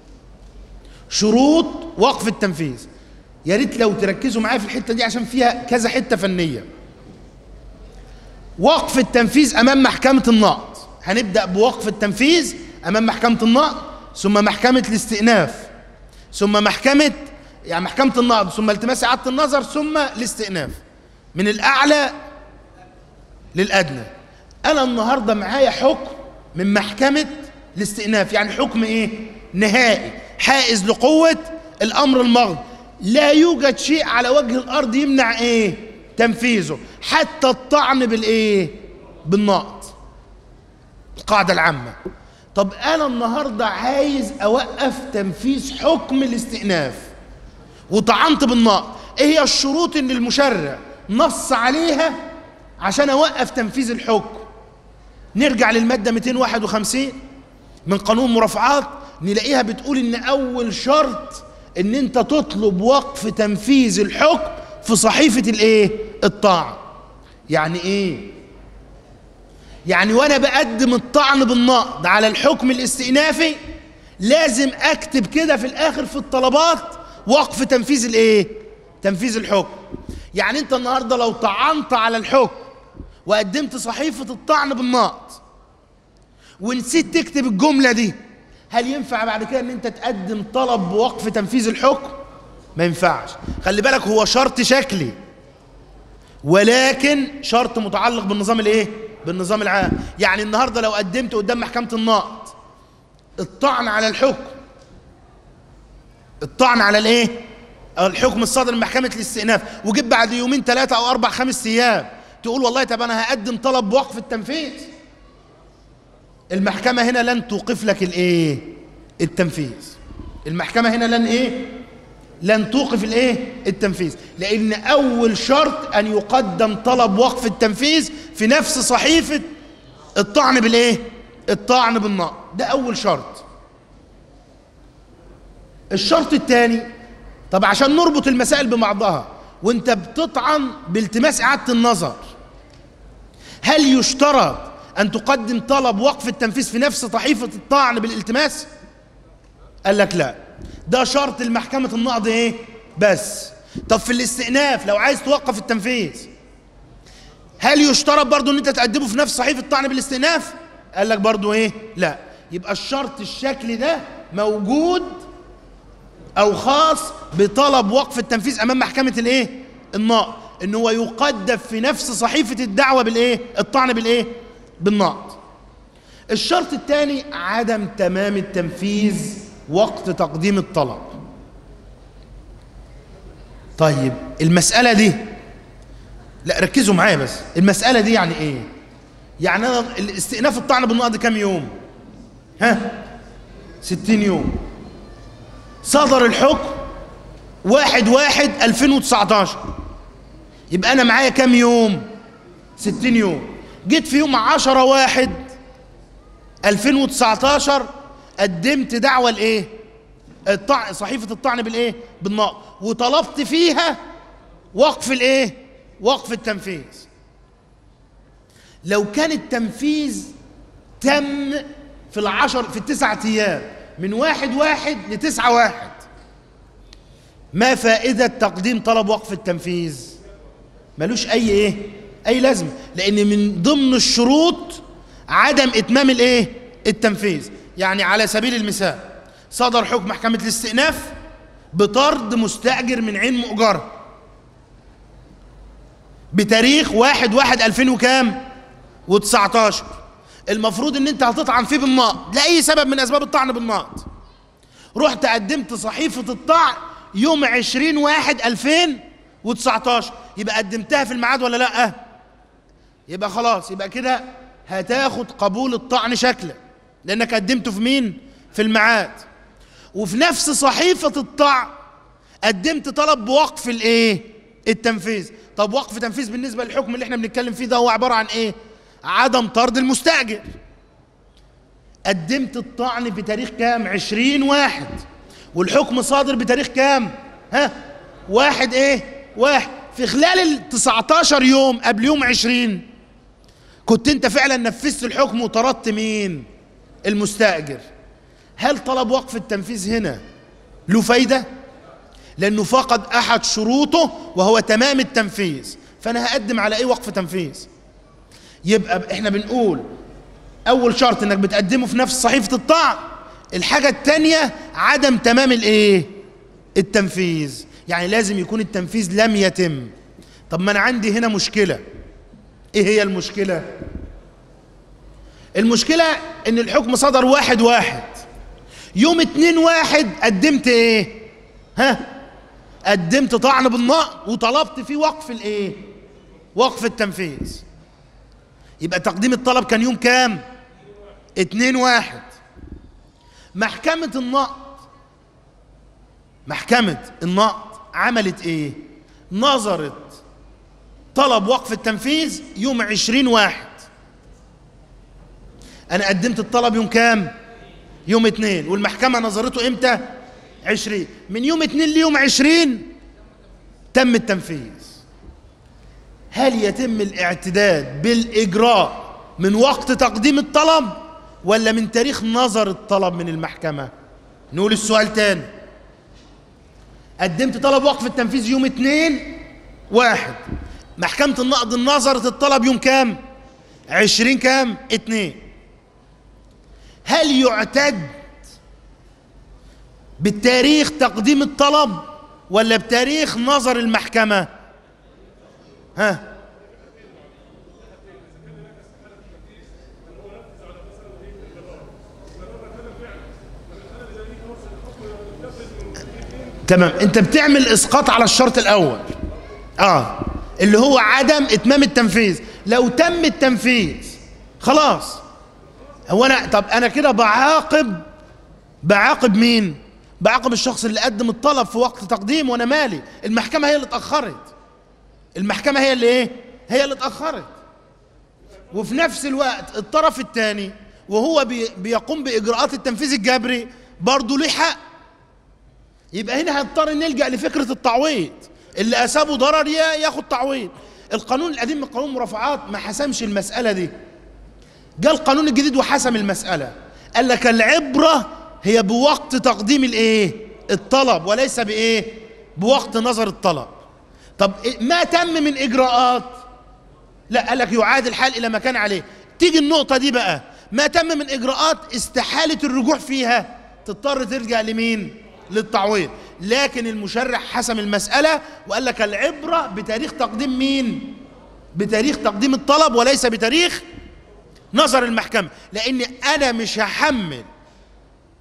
شروط وقف التنفيذ يا ريت لو تركزوا معايا في الحته دي عشان فيها كذا حته فنيه وقف التنفيذ امام محكمه النقض هنبدا بوقف التنفيذ امام محكمه النقض ثم محكمه الاستئناف ثم محكمه يعني محكمه النقض ثم التماس اعاده النظر ثم الاستئناف من الاعلى للادنى انا النهارده معايا حكم من محكمه الاستئناف يعني حكم ايه نهائي حائز لقوه الامر الماضي لا يوجد شيء على وجه الارض يمنع ايه تنفيذه حتى الطعن بالايه بالنقض القاعده العامه طب انا النهارده عايز اوقف تنفيذ حكم الاستئناف وطعنت بالنقض ايه هي الشروط اللي المشرع نص عليها عشان اوقف تنفيذ الحكم نرجع للماده 251 من قانون مرافعات نلاقيها بتقول ان اول شرط ان انت تطلب وقف تنفيذ الحكم في صحيفه الايه الطعن يعني ايه يعني وانا بقدم الطعن بالنقض على الحكم الاستئنافي لازم اكتب كده في الاخر في الطلبات وقف تنفيذ الايه تنفيذ الحكم يعني انت النهارده لو طعنت على الحكم وقدمت صحيفه الطعن بالنقض ونسيت تكتب الجمله دي هل ينفع بعد كده ان انت تقدم طلب بوقف تنفيذ الحكم ما ينفعش خلي بالك هو شرط شكلي ولكن شرط متعلق بالنظام الايه بالنظام العام يعني النهارده لو قدمت قدام محكمه النقض الطعن على الحكم الطعن على الايه الحكم الصادر من محكمه الاستئناف وجيت بعد يومين ثلاثه او اربع خمس ايام تقول والله طب انا هقدم طلب بوقف التنفيذ المحكمه هنا لن توقف لك الايه التنفيذ المحكمه هنا لن ايه لن توقف الايه التنفيذ لان اول شرط ان يقدم طلب وقف التنفيذ في نفس صحيفه الطعن بالايه الطعن بالنقض ده اول شرط الشرط الثاني طب عشان نربط المسائل ببعضها وانت بتطعن بالتماس اعاده النظر هل يشترط ان تقدم طلب وقف التنفيذ في نفس صحيفه الطعن بالالتماس قال لك لا ده شرط المحكمة النقض ايه بس طب في الاستئناف لو عايز توقف التنفيذ هل يشترط برضو ان انت تقدمه في نفس صحيفة الطعن بالاستئناف قال لك برضو ايه لا يبقى الشرط الشكلي ده موجود او خاص بطلب وقف التنفيذ امام محكمة الايه النقض ان هو يقدم في نفس صحيفة الدعوة بالايه الطعن بالايه بالنقض الشرط الثاني عدم تمام التنفيذ وقت تقديم الطلب طيب المسألة دي لا ركزوا معايا بس المسألة دي يعني ايه يعني انا الاستئناف الطعن بالنقد كام يوم ها ستين يوم صدر الحكم واحد واحد 2019 يبقى انا معايا كام يوم ستين يوم جيت في يوم عشرة واحد 2019 قدمت دعوة لايه الطعن صحيفة الطعن بالايه بالنقد وطلبت فيها وقف الايه وقف التنفيذ لو كان التنفيذ تم في العشر في التسعة ايام من واحد واحد لتسعة واحد ما فائدة تقديم طلب وقف التنفيذ ملوش اي ايه اي لازمة لان من ضمن الشروط عدم اتمام الايه التنفيذ يعني على سبيل المثال صدر حكم محكمة الاستئناف بطرد مستأجر من عين مؤجرة بتاريخ واحد واحد ألفين وكام وتسعتاشر المفروض ان انت هتطعن فيه بالنقد لأي سبب من أسباب الطعن بالنقد رحت قدمت صحيفة الطعن يوم عشرين واحد ألفين وتسعتاشر يبقى قدمتها في الميعاد ولا لأ يبقى خلاص يبقى كده هتاخد قبول الطعن شكلا لأنك قدمته في مين في الميعاد وفي نفس صحيفة الطعن قدمت طلب بوقف الايه التنفيذ طب وقف تنفيذ بالنسبة للحكم اللي احنا بنتكلم فيه ده هو عبارة عن ايه عدم طرد المستأجر قدمت الطعن بتاريخ كام عشرين واحد والحكم صادر بتاريخ كام ها واحد ايه واحد في خلال ال 19 يوم قبل يوم عشرين كنت انت فعلا نفذت الحكم وطردت مين المستأجر هل طلب وقف التنفيذ هنا له فايدة لأنه فقد أحد شروطه وهو تمام التنفيذ فأنا هقدم على إيه وقف تنفيذ يبقى إحنا بنقول أول شرط إنك بتقدمه في نفس صحيفة الطعن الحاجة التانية عدم تمام الإيه التنفيذ يعني لازم يكون التنفيذ لم يتم طب ما أنا عندي هنا مشكلة إيه هي المشكلة المشكلة إن الحكم صدر واحد واحد يوم اتنين واحد قدمت ايه ها قدمت طعن بالنقد وطلبت فيه وقف الايه وقف التنفيذ يبقى تقديم الطلب كان يوم كام اتنين واحد محكمة النقد محكمة النقد عملت ايه نظرت طلب وقف التنفيذ يوم عشرين واحد انا قدمت الطلب يوم كام يوم اتنين والمحكمة نظرته امتى عشرين من يوم اتنين ليوم عشرين تم التنفيذ هل يتم الاعتداد بالإجراء من وقت تقديم الطلب ولا من تاريخ نظر الطلب من المحكمة نقول السؤال تاني قدمت طلب وقف التنفيذ يوم اتنين واحد محكمة النقد نظرت الطلب يوم كام عشرين كام اتنين هل يعتد بالتاريخ تقديم الطلب ولا بتاريخ نظر المحكمة ها تمام انت بتعمل اسقاط على الشرط الاول اه اللي هو عدم اتمام التنفيذ لو تم التنفيذ خلاص هو انا طب انا كده بعاقب بعاقب مين بعاقب الشخص اللي قدم الطلب في وقت تقديم وانا مالي المحكمه هي اللي اتاخرت المحكمه هي اللي ايه هي اللي اتاخرت وفي نفس الوقت الطرف الثاني وهو بي بيقوم باجراءات التنفيذ الجبري برضه ليه حق يبقى هنا هنضطر نلجا لفكره التعويض اللي اصابه ضرر ياخد تعويض القانون القديم من قانون المرافعات ما حسمش المساله دي جاء القانون الجديد وحسم المسألة قال لك العبرة هي بوقت تقديم الايه الطلب وليس بايه بوقت نظر الطلب طب ما تم من اجراءات لا قال لك يعاد الحال الى ما كان عليه تيجي النقطة دي بقى ما تم من اجراءات استحالة الرجوع فيها تضطر ترجع لمين للتعويض لكن المشرع حسم المسألة وقال لك العبرة بتاريخ تقديم مين بتاريخ تقديم الطلب وليس بتاريخ نظر المحكمة لأن أنا مش هحمل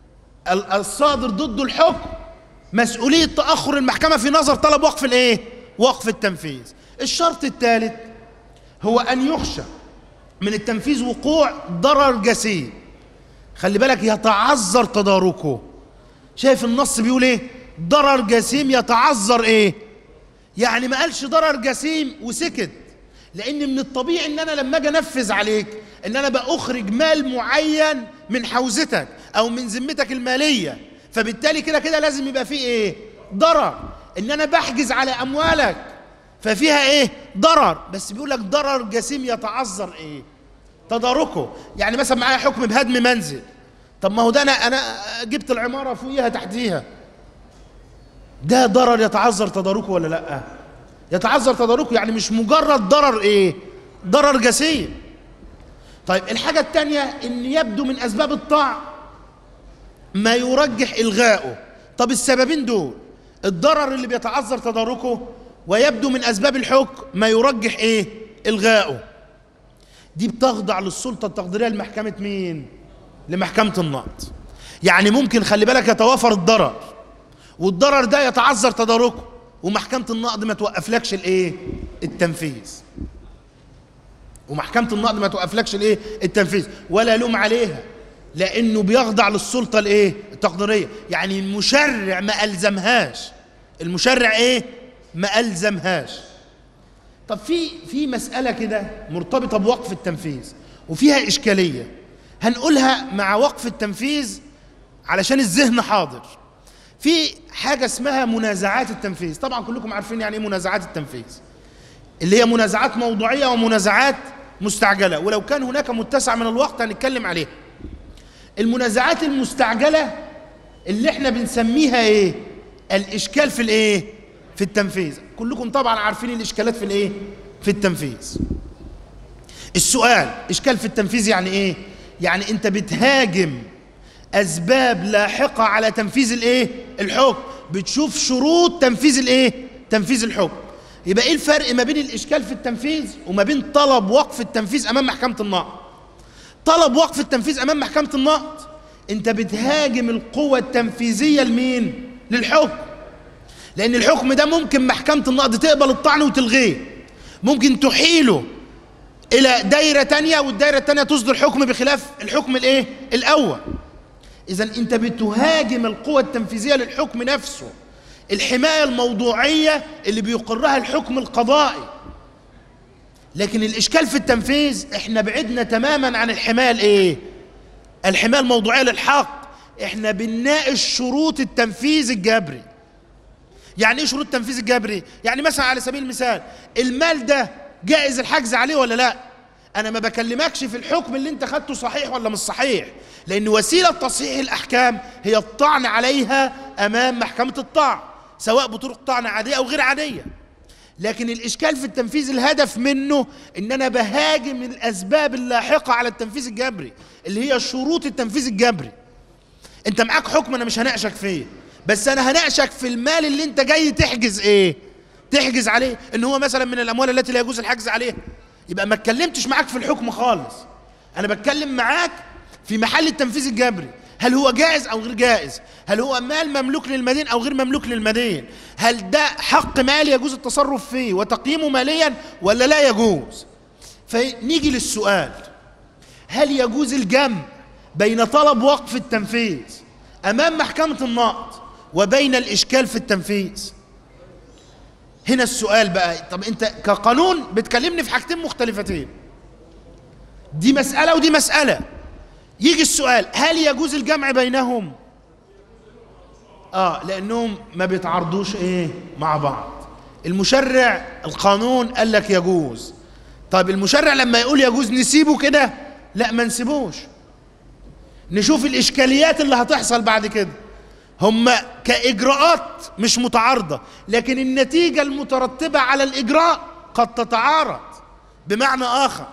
ال- الصادر ضده الحكم مسؤولية تأخر المحكمة في نظر طلب وقف الايه وقف التنفيذ الشرط الثالث هو أن يخشى من التنفيذ وقوع ضرر جسيم خلي بالك يتعذر تداركه شايف النص بيقول ايه ضرر جسيم يتعذر ايه يعني ما قالش ضرر جسيم وسكت لان من الطبيعي ان انا لما اجي انفذ عليك ان انا باخرج مال معين من حوزتك او من ذمتك الماليه فبالتالي كده كده لازم يبقى فيه ايه ضرر ان انا بحجز على اموالك ففيها ايه ضرر بس بيقول لك ضرر جسيم يتعذر ايه تداركه يعني مثلا معايا حكم بهدم منزل طب ما هو ده انا انا جبت العماره فوقيها تحتيها ده ضرر يتعذر تداركه ولا لا يتعذر تداركه يعني مش مجرد ضرر ايه ضرر جسيم طيب الحاجة التانية ان يبدو من اسباب الطاعة ما يرجح الغائه طب السببين دول الضرر اللي بيتعذر تداركه ويبدو من اسباب الحكم ما يرجح ايه الغائه دي بتخضع للسلطة التقديرية لمحكمة مين لمحكمة النقض يعني ممكن خلي بالك يتوافر الضرر والضرر ده يتعذر تداركه ومحكمة النقض ما توقفلكش الايه التنفيذ ومحكمة النقض ما توقفلكش الايه التنفيذ ولا لوم عليها لانه بيخضع للسلطة الايه التقديرية يعني المشرع ما الزمهاش المشرع ايه ما الزمهاش طب في في مسألة كده مرتبطة بوقف التنفيذ وفيها إشكالية هنقولها مع وقف التنفيذ علشان الذهن حاضر في حاجة اسمها منازعات التنفيذ طبعا كلكم عارفين يعني ايه منازعات التنفيذ اللي هي منازعات موضوعية ومنازعات مستعجلة ولو كان هناك متسع من الوقت هنتكلم عليها المنازعات المستعجلة اللي احنا بنسميها ايه الاشكال في الايه في التنفيذ كلكم طبعا عارفين الاشكالات في الايه في التنفيذ السؤال اشكال في التنفيذ يعني ايه يعني انت بتهاجم اسباب لاحقه على تنفيذ الايه الحكم بتشوف شروط تنفيذ الايه تنفيذ الحكم يبقى ايه الفرق ما بين الاشكال في التنفيذ وما بين طلب وقف التنفيذ امام محكمه النقض طلب وقف التنفيذ امام محكمه النقض انت بتهاجم القوه التنفيذيه لمين للحكم لان الحكم ده ممكن محكمه النقض تقبل الطعن وتلغيه ممكن تحيله الى دايره تانية والدايره التانية تصدر حكم بخلاف الحكم الايه الاول اذا انت بتهاجم القوى التنفيذيه للحكم نفسه الحمايه الموضوعيه اللي بيقرها الحكم القضائي لكن الاشكال في التنفيذ احنا بعدنا تماما عن الحمايه الايه الحمايه الموضوعيه للحق احنا بنناقش شروط التنفيذ الجبري يعني ايه شروط التنفيذ الجبري يعني مثلا على سبيل المثال المال ده جائز الحجز عليه ولا لا انا ما بكلمكش في الحكم اللي انت خدته صحيح ولا مش صحيح لان وسيله تصحيح الاحكام هي الطعن عليها امام محكمه الطعن سواء بطرق طعن عاديه او غير عاديه لكن الاشكال في التنفيذ الهدف منه ان انا بهاجم الاسباب اللاحقه على التنفيذ الجبري اللي هي شروط التنفيذ الجبري انت معاك حكم انا مش هناقشك فيه بس انا هناقشك في المال اللي انت جاي تحجز ايه تحجز عليه ان هو مثلا من الاموال التي لا يجوز الحجز عليها يبقى ما اتكلمتش معاك في الحكم خالص انا بتكلم معاك في محل التنفيذ الجبري هل هو جائز او غير جائز هل هو مال مملوك للمدين او غير مملوك للمدين هل ده حق مال يجوز التصرف فيه وتقييمه ماليا ولا لا يجوز فنيجي للسؤال هل يجوز الجمع بين طلب وقف التنفيذ امام محكمه النقض وبين الاشكال في التنفيذ هنا السؤال بقى طب انت كقانون بتكلمني في حاجتين مختلفتين دي مسألة ودي مسألة يجي السؤال هل يجوز الجمع بينهم اه لانهم ما بيتعارضوش ايه مع بعض المشرع القانون قال لك يجوز طيب المشرع لما يقول يجوز نسيبه كده لا ما نسيبوش نشوف الاشكاليات اللي هتحصل بعد كده هم كإجراءات مش متعارضة لكن النتيجة المترتبة على الإجراء قد تتعارض بمعنى آخر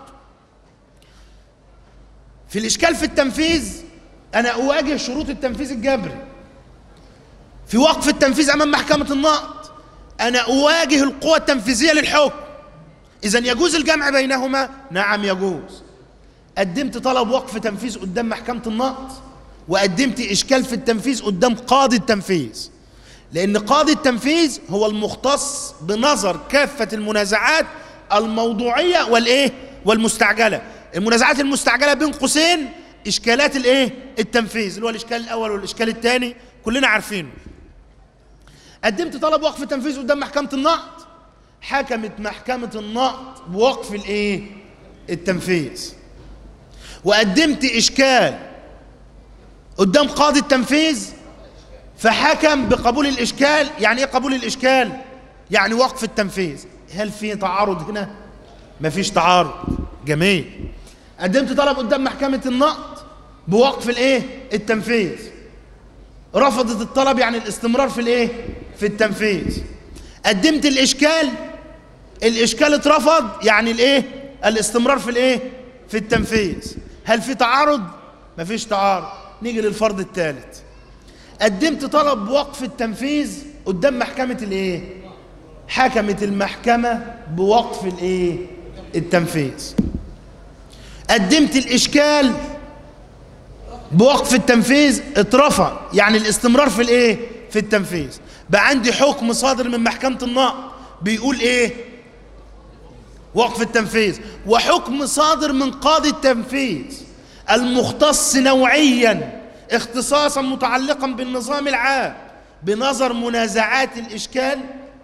في الإشكال في التنفيذ أنا أواجه شروط التنفيذ الجبري في وقف التنفيذ أمام محكمة النقض أنا أواجه القوى التنفيذية للحكم إذا يجوز الجمع بينهما نعم يجوز قدمت طلب وقف تنفيذ قدام محكمة النقض وقدمت اشكال في التنفيذ قدام قاضي التنفيذ لان قاضي التنفيذ هو المختص بنظر كافه المنازعات الموضوعيه والايه والمستعجله المنازعات المستعجله بين قوسين اشكالات الايه التنفيذ اللي هو الاشكال الاول والاشكال الثاني كلنا عارفينه قدمت طلب وقف تنفيذ قدام محكمه النقد حكمت محكمه النقد بوقف الايه التنفيذ وقدمت اشكال قدام قاضي التنفيذ فحكم بقبول الاشكال يعني ايه قبول الاشكال يعني وقف التنفيذ هل في تعارض هنا مفيش تعارض جميل قدمت طلب قدام محكمة النقد بوقف الايه التنفيذ رفضت الطلب يعني الاستمرار في الايه في التنفيذ قدمت الاشكال الاشكال اترفض يعني الايه الاستمرار في الايه في التنفيذ هل في تعارض مفيش تعارض نيجي للفرض الثالث قدمت طلب بوقف التنفيذ قدام محكمة الايه حكمت المحكمة بوقف الايه التنفيذ قدمت الاشكال بوقف التنفيذ اترفع يعني الاستمرار في الايه في التنفيذ بقى عندي حكم صادر من محكمة النقد بيقول ايه وقف التنفيذ وحكم صادر من قاضي التنفيذ المختص نوعيا اختصاصا متعلقا بالنظام العام بنظر منازعات الاشكال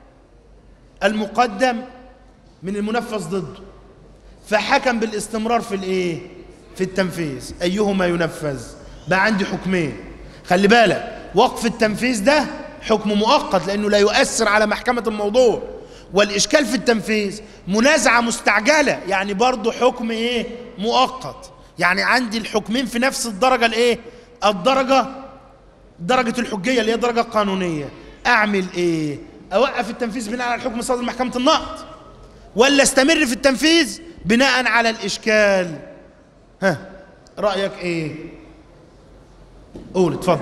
المقدم من المنفذ ضده فحكم بالاستمرار في الايه في التنفيذ ايهما ينفذ بقى عندي حكمين خلي بالك وقف التنفيذ ده حكم مؤقت لانه لا يؤثر على محكمه الموضوع والاشكال في التنفيذ منازعه مستعجله يعني برضه حكم ايه مؤقت يعني عندي الحكمين في نفس الدرجه الايه الدرجه درجه الحجيه اللي هي الدرجه القانونيه اعمل ايه اوقف التنفيذ بناء على الحكم صادر محكمه النقد ولا استمر في التنفيذ بناء على الاشكال ها رايك ايه قول اتفضل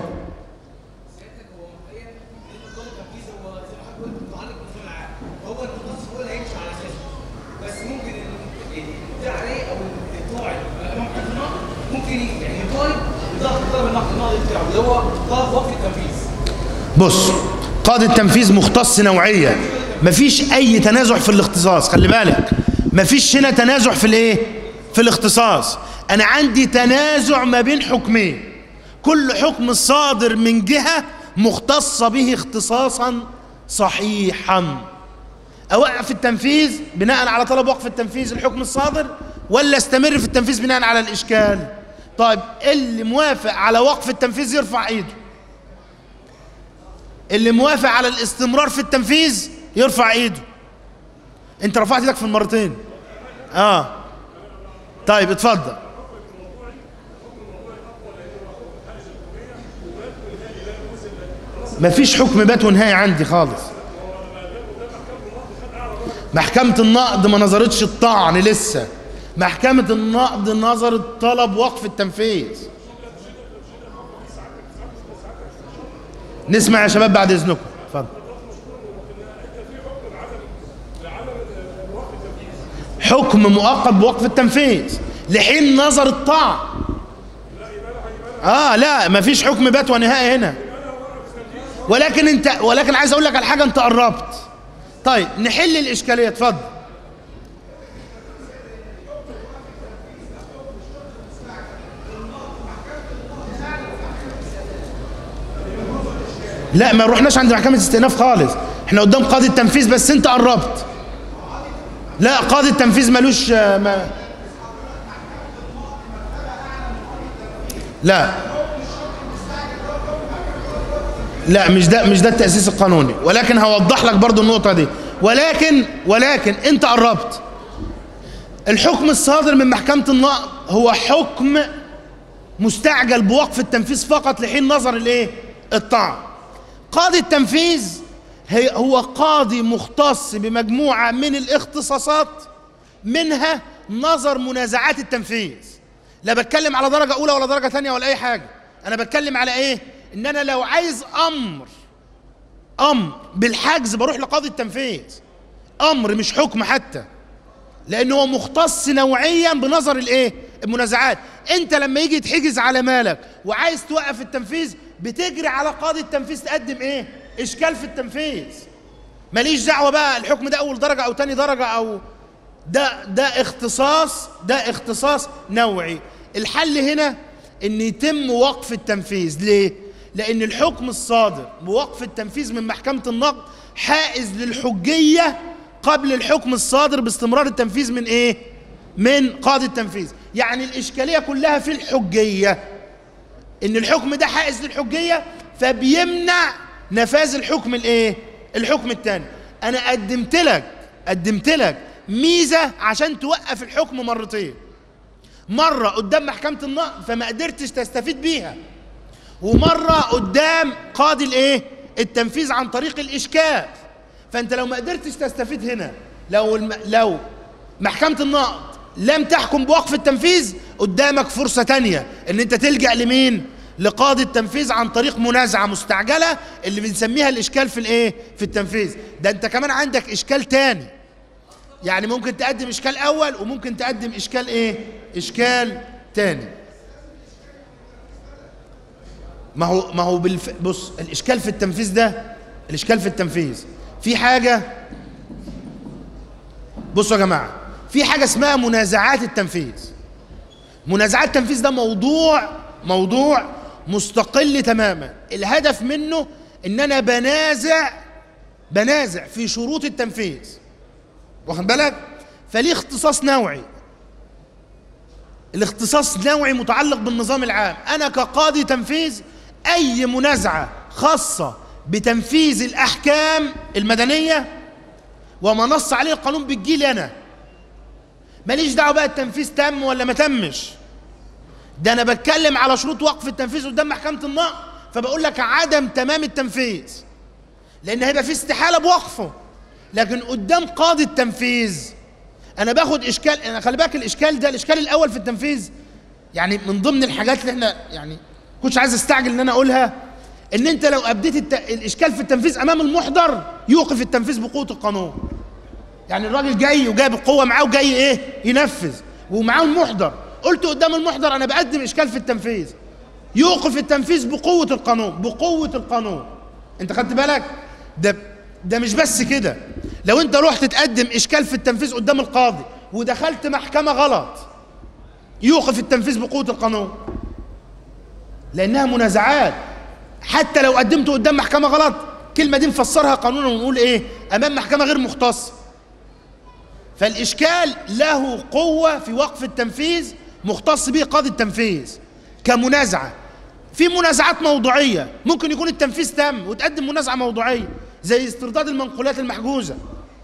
هو المختص هو اللي هيمشي على اساسه بس ممكن البتاع عليه او الطاعن امام حكومه ممكن يعني يطالب بضغط طلب النقد الماضي بتاعه اللي هو طلب وقف التنفيذ بص قاضي التنفيذ مختص نوعيا مفيش اي تنازع في الاختصاص خلي بالك مفيش هنا تنازع في الايه في الاختصاص انا عندي تنازع ما بين حكمين كل حكم صادر من جهة مختصة به اختصاصا صحيحا اوقف التنفيذ بناء على طلب وقف التنفيذ الحكم الصادر ولا استمر في التنفيذ بناء على الاشكال طيب اللي موافق على وقف التنفيذ يرفع ايده اللي موافق على الاستمرار في التنفيذ يرفع ايده انت رفعت ايدك في المرتين اه طيب اتفضل مفيش حكم بات ونهاية عندي خالص محكمة النقد ما نظرتش الطعن لسه محكمة النقد نظرت طلب وقف التنفيذ نسمع يا شباب بعد اذنكم اتفضل حكم مؤقت بوقف التنفيذ لحين نظر الطعن اه لا مفيش حكم بات ونهائي هنا ولكن انت ولكن عايز اقول لك على حاجه انت قربت طيب نحل الاشكاليه اتفضل لا ما رحناش عند محكمه استئناف خالص احنا قدام قاضي التنفيذ بس انت قربت لا قاضي التنفيذ ملوش ما لا لا مش ده مش ده التأسيس القانوني ولكن هوضح لك برضو النقطة دي ولكن ولكن انت قربت الحكم الصادر من محكمة النقض هو حكم مستعجل بوقف التنفيذ فقط لحين نظر الايه الطعن قاضي التنفيذ هي هو قاضي مختص بمجموعة من الاختصاصات منها نظر منازعات التنفيذ لا بتكلم على درجة أولى ولا درجة ثانية ولا أي حاجة أنا بتكلم على إيه إن أنا لو عايز أمر أمر بالحجز بروح لقاضي التنفيذ أمر مش حكم حتى لأنه هو مختص نوعيا بنظر الإيه المنازعات انت لما يجي يتحجز على مالك وعايز توقف التنفيذ بتجري على قاضي التنفيذ تقدم ايه اشكال في التنفيذ ماليش دعوه بقى الحكم ده اول درجه او تاني درجه او ده ده اختصاص ده اختصاص نوعي الحل هنا ان يتم وقف التنفيذ ليه لان الحكم الصادر بوقف التنفيذ من محكمه النقد حائز للحجيه قبل الحكم الصادر باستمرار التنفيذ من ايه من قاضي التنفيذ يعني الاشكاليه كلها في الحجيه ان الحكم ده حائز للحجيه فبيمنع نفاذ الحكم الايه الحكم الثاني انا قدمت لك قدمت لك ميزه عشان توقف الحكم مرتين مره قدام محكمه النقد فما قدرتش تستفيد بيها ومره قدام قاضي الايه التنفيذ عن طريق الاشكال فانت لو ما قدرتش تستفيد هنا لو الم... لو محكمه النقد لم تحكم بوقف التنفيذ قدامك فرصه تانية ان انت تلجا لمين لقاضي التنفيذ عن طريق منازعه مستعجله اللي بنسميها الاشكال في الايه في التنفيذ ده انت كمان عندك اشكال تاني يعني ممكن تقدم اشكال اول وممكن تقدم اشكال ايه اشكال تاني ما هو ما هو بالف... بص الاشكال في التنفيذ ده الاشكال في التنفيذ في حاجه بصوا يا جماعه في حاجه اسمها منازعات التنفيذ منازعات التنفيذ ده موضوع موضوع مستقل تماما الهدف منه ان انا بنازع بنازع في شروط التنفيذ واخد بالك فليه اختصاص نوعي الاختصاص نوعي متعلق بالنظام العام انا كقاضي تنفيذ اي منازعه خاصه بتنفيذ الاحكام المدنيه وما نص عليه القانون بتجيلي انا ماليش دعوه بقى التنفيذ تم ولا ما تمش ده انا بتكلم على شروط وقف التنفيذ قدام محكمه النقد فبقول لك عدم تمام التنفيذ لان هيبقى في استحاله بوقفه لكن قدام قاضي التنفيذ انا باخد اشكال انا خلي بالك الاشكال ده الاشكال الاول في التنفيذ يعني من ضمن الحاجات اللي احنا يعني كنتش عايز استعجل ان انا اقولها ان انت لو ابديت الت... الاشكال في التنفيذ امام المحضر يوقف التنفيذ بقوه القانون يعني الراجل جاي وجايب القوه معاه وجاي ايه ينفذ ومعاه المحضر قلت قدام المحضر انا بقدم اشكال في التنفيذ يوقف التنفيذ بقوه القانون بقوه القانون انت خدت بالك ده ده مش بس كده لو انت رحت تقدم اشكال في التنفيذ قدام القاضي ودخلت محكمه غلط يوقف التنفيذ بقوه القانون لانها منازعات حتى لو قدمته قدام محكمه غلط الكلمه دي نفسرها قانونا ونقول ايه امام محكمه غير مختصه فالاشكال له قوه في وقف التنفيذ مختص به قاضي التنفيذ كمنازعه في منازعات موضوعيه ممكن يكون التنفيذ تم وتقدم منازعه موضوعيه زي استرداد المنقولات المحجوزه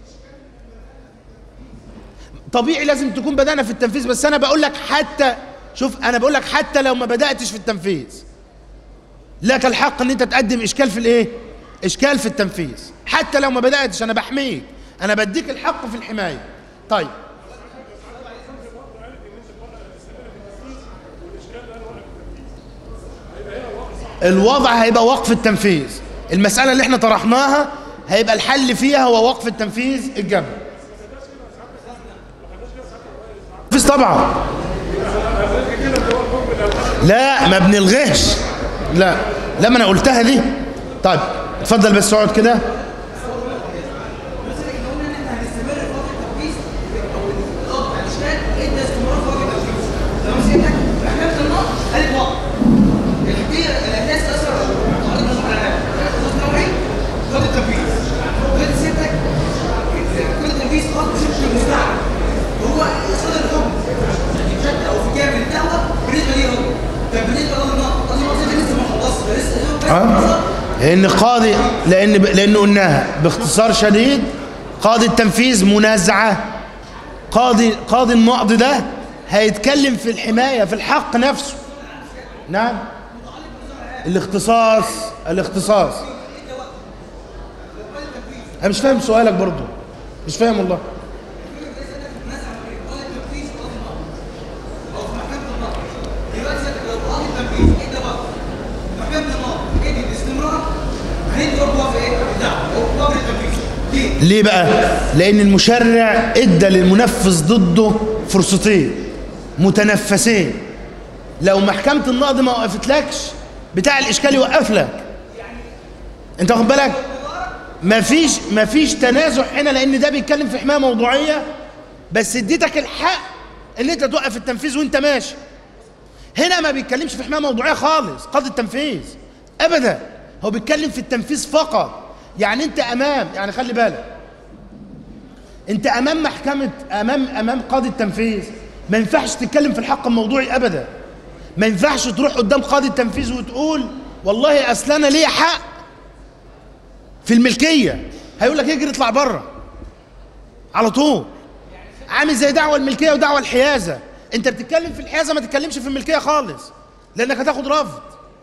طبيعي لازم تكون بدأنا في التنفيذ بس انا بقول لك حتى شوف انا بقول لك حتى لو ما بدأتش في التنفيذ لك الحق ان انت تقدم اشكال في الايه اشكال في التنفيذ حتى لو ما بدأتش انا بحميك انا بديك الحق في الحمايه طيب الوضع هيبقى وقف التنفيذ المسألة اللي احنا طرحناها هيبقى الحل فيها هو وقف التنفيذ الجبري تنفيذ طبعا لا ما بنلغيش لا لا ما انا قلتها دي طيب اتفضل بس اقعد كده اه لان قاضي لان لان قلناها باختصار شديد قاضي التنفيذ منازعه قاضي قاضي النقض ده هيتكلم في الحمايه في الحق نفسه نعم الاختصاص الاختصاص انا مش فاهم سؤالك برضو مش فاهم والله ليه بقى لان المشرع ادى للمنفذ ضده فرصتين متنفسين لو محكمة النقض ما وقفتلكش بتاع الإشكال يوقف لك أنت واخد بالك مفيش مفيش تنازع هنا لأن ده بيتكلم في حماية موضوعية بس اديتك الحق ان انت توقف التنفيذ وانت ماشي هنا ما بيتكلمش في حمايه موضوعيه خالص قاضي التنفيذ ابدا هو بيتكلم في التنفيذ فقط يعني انت امام يعني خلي بالك انت امام محكمه امام امام قاضي التنفيذ ما ينفعش تتكلم في الحق الموضوعي ابدا ما ينفعش تروح قدام قاضي التنفيذ وتقول والله اصل انا ليا حق في الملكيه هيقول لك اجري اطلع بره على طول عامل زي دعوة الملكية ودعوة الحيازة انت بتتكلم في الحيازة ما تتكلمش في الملكية خالص لانك هتاخد رفض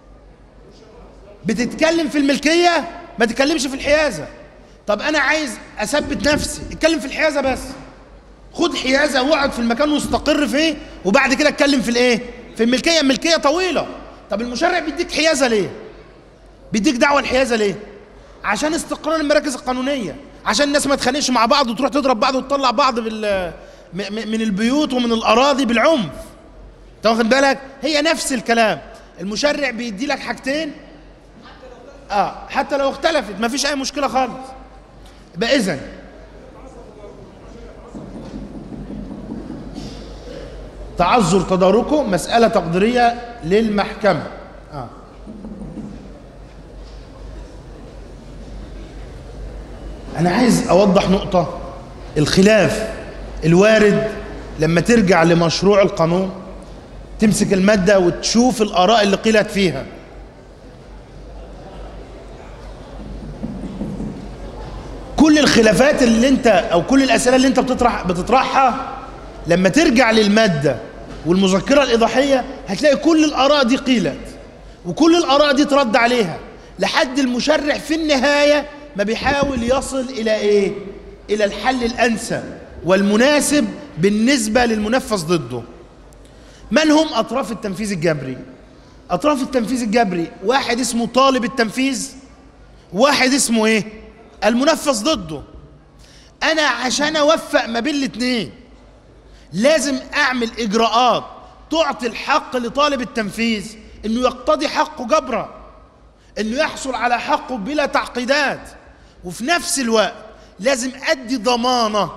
بتتكلم في الملكية ما تتكلمش في الحيازة طب انا عايز اثبت نفسي اتكلم في الحيازة بس خد حيازة واقعد في المكان واستقر فيه وبعد كده اتكلم في الايه في الملكية الملكية طويلة طب المشرع بيديك حيازة ليه بيديك دعوة الحيازة ليه عشان استقرار المراكز القانونية عشان الناس ما تخانقش مع بعض وتروح تضرب بعض وتطلع بعض بال م- م- من البيوت ومن الأراضي بالعنف انت واخد بالك هي نفس الكلام المشرع بيدي لك حاجتين اه حتى لو اختلفت ما فيش اي مشكلة خالص يبقى اذا تعذر تداركه مسألة تقديرية للمحكمة آه. أنا عايز أوضح نقطة الخلاف الوارد لما ترجع لمشروع القانون تمسك المادة وتشوف الآراء اللي قيلت فيها كل الخلافات اللي انت او كل الاسئله اللي انت بتطرح بتطرحها لما ترجع للماده والمذكره الايضاحيه هتلاقي كل الاراء دي قيلت وكل الاراء دي ترد عليها لحد المشرع في النهايه ما بيحاول يصل الى ايه الى الحل الانسب والمناسب بالنسبه للمنفذ ضده من هم اطراف التنفيذ الجبري اطراف التنفيذ الجبري واحد اسمه طالب التنفيذ واحد اسمه ايه المنفذ ضده انا عشان اوفق ما بين الاثنين لازم اعمل اجراءات تعطي الحق لطالب التنفيذ انه يقتضي حقه جبرا انه يحصل على حقه بلا تعقيدات وفي نفس الوقت لازم ادي ضمانه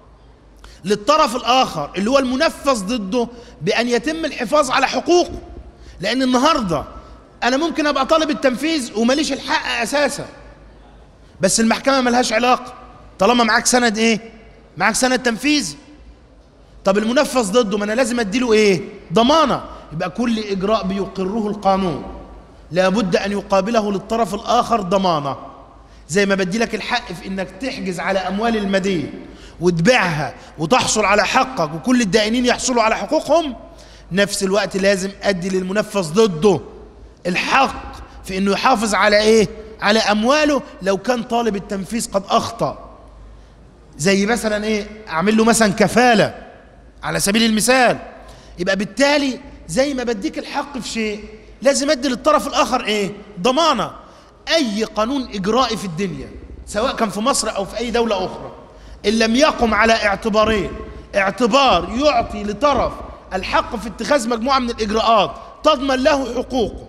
للطرف الاخر اللي هو المنفذ ضده بان يتم الحفاظ على حقوقه لان النهارده انا ممكن ابقى طالب التنفيذ وماليش الحق اساسا بس المحكمه ملهاش علاقه طالما معاك سند ايه معاك سند تنفيذي طب المنفذ ضده ما انا لازم اديله ايه ضمانه يبقى كل اجراء بيقره القانون لابد ان يقابله للطرف الاخر ضمانه زي ما بدي لك الحق في انك تحجز على اموال المدين وتبيعها وتحصل على حقك وكل الدائنين يحصلوا على حقوقهم نفس الوقت لازم ادي للمنفذ ضده الحق في انه يحافظ على ايه على امواله لو كان طالب التنفيذ قد اخطا زي مثلا ايه اعمل له مثلا كفاله على سبيل المثال يبقى بالتالي زي ما بديك الحق في شيء لازم ادي للطرف الاخر ايه ضمانه اي قانون اجرائي في الدنيا سواء كان في مصر او في اي دوله اخرى ان لم يقم على اعتبارين اعتبار يعطي لطرف الحق في اتخاذ مجموعه من الاجراءات تضمن له حقوقه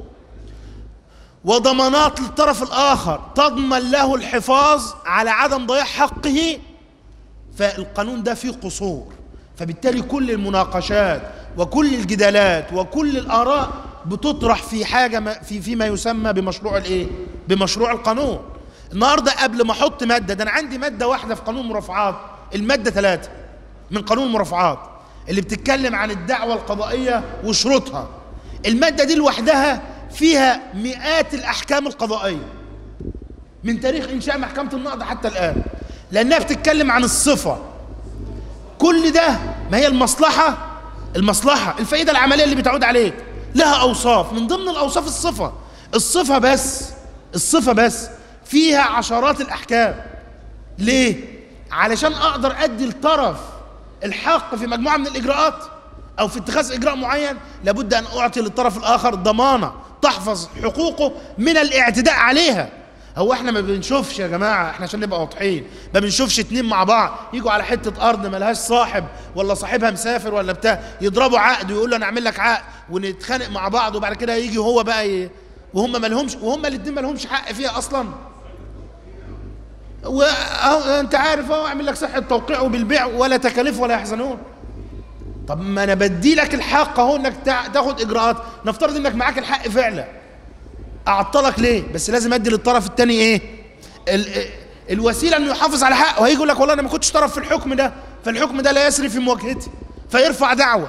وضمانات للطرف الآخر تضمن له الحفاظ على عدم ضياع حقه فالقانون ده فيه قصور فبالتالي كل المناقشات وكل الجدالات وكل الآراء بتطرح في حاجة ما في فيما يسمى بمشروع الايه بمشروع القانون النهارده قبل ما احط مادة ده انا عندي مادة واحدة في قانون المرافعات المادة ثلاثة من قانون المرافعات اللي بتتكلم عن الدعوة القضائية وشروطها المادة دي لوحدها فيها مئات الأحكام القضائية من تاريخ إنشاء محكمة النقض حتى الآن لأنها بتتكلم عن الصفة كل ده ما هي المصلحة المصلحة الفائدة العملية اللي بتعود عليك لها أوصاف من ضمن الأوصاف الصفة الصفة بس الصفة بس فيها عشرات الأحكام ليه؟ علشان أقدر أدي الطرف الحق في مجموعة من الإجراءات أو في اتخاذ إجراء معين لابد أن أعطي للطرف الآخر ضمانة تحفظ حقوقه من الاعتداء عليها هو احنا ما بنشوفش يا جماعه احنا عشان نبقى واضحين ما بنشوفش اتنين مع بعض يجوا على حته ارض ملهاش صاحب ولا صاحبها مسافر ولا بتاع يضربوا عقد ويقول له انا اعمل لك عقد ونتخانق مع بعض وبعد كده يجي هو بقى ي... وهم ما لهمش وهم الاثنين ما لهمش حق فيها اصلا وانت عارف اهو اعمل لك صحه توقيع بالبيع ولا تكاليف ولا يحزنون طب ما انا بدي لك الحق اهو انك تع- تاخد اجراءات نفترض انك معاك الحق فعلا اعطلك ليه بس لازم ادي للطرف الثاني ايه ال... الوسيله انه يحافظ على حقه وهيجي يقول لك والله انا ما كنتش طرف في الحكم ده فالحكم ده لا يسري في مواجهتي فيرفع دعوه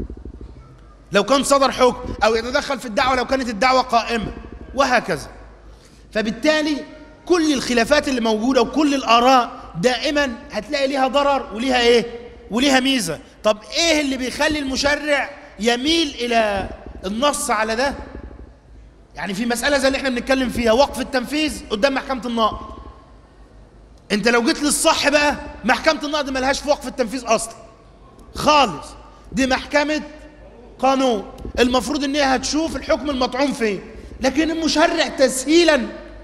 لو كان صدر حكم او يتدخل في الدعوه لو كانت الدعوه قائمه وهكذا فبالتالي كل الخلافات اللي موجوده وكل الاراء دائما هتلاقي ليها ضرر وليها ايه وليها ميزه طب ايه اللي بيخلي المشرع يميل الى النص على ده يعني في مساله زي اللي احنا بنتكلم فيها وقف التنفيذ قدام محكمه النقض انت لو جيت للصح بقى محكمه النقض ملهاش في وقف التنفيذ اصلا خالص دي محكمه قانون المفروض ان هي هتشوف الحكم المطعون فين لكن المشرع تسهيلا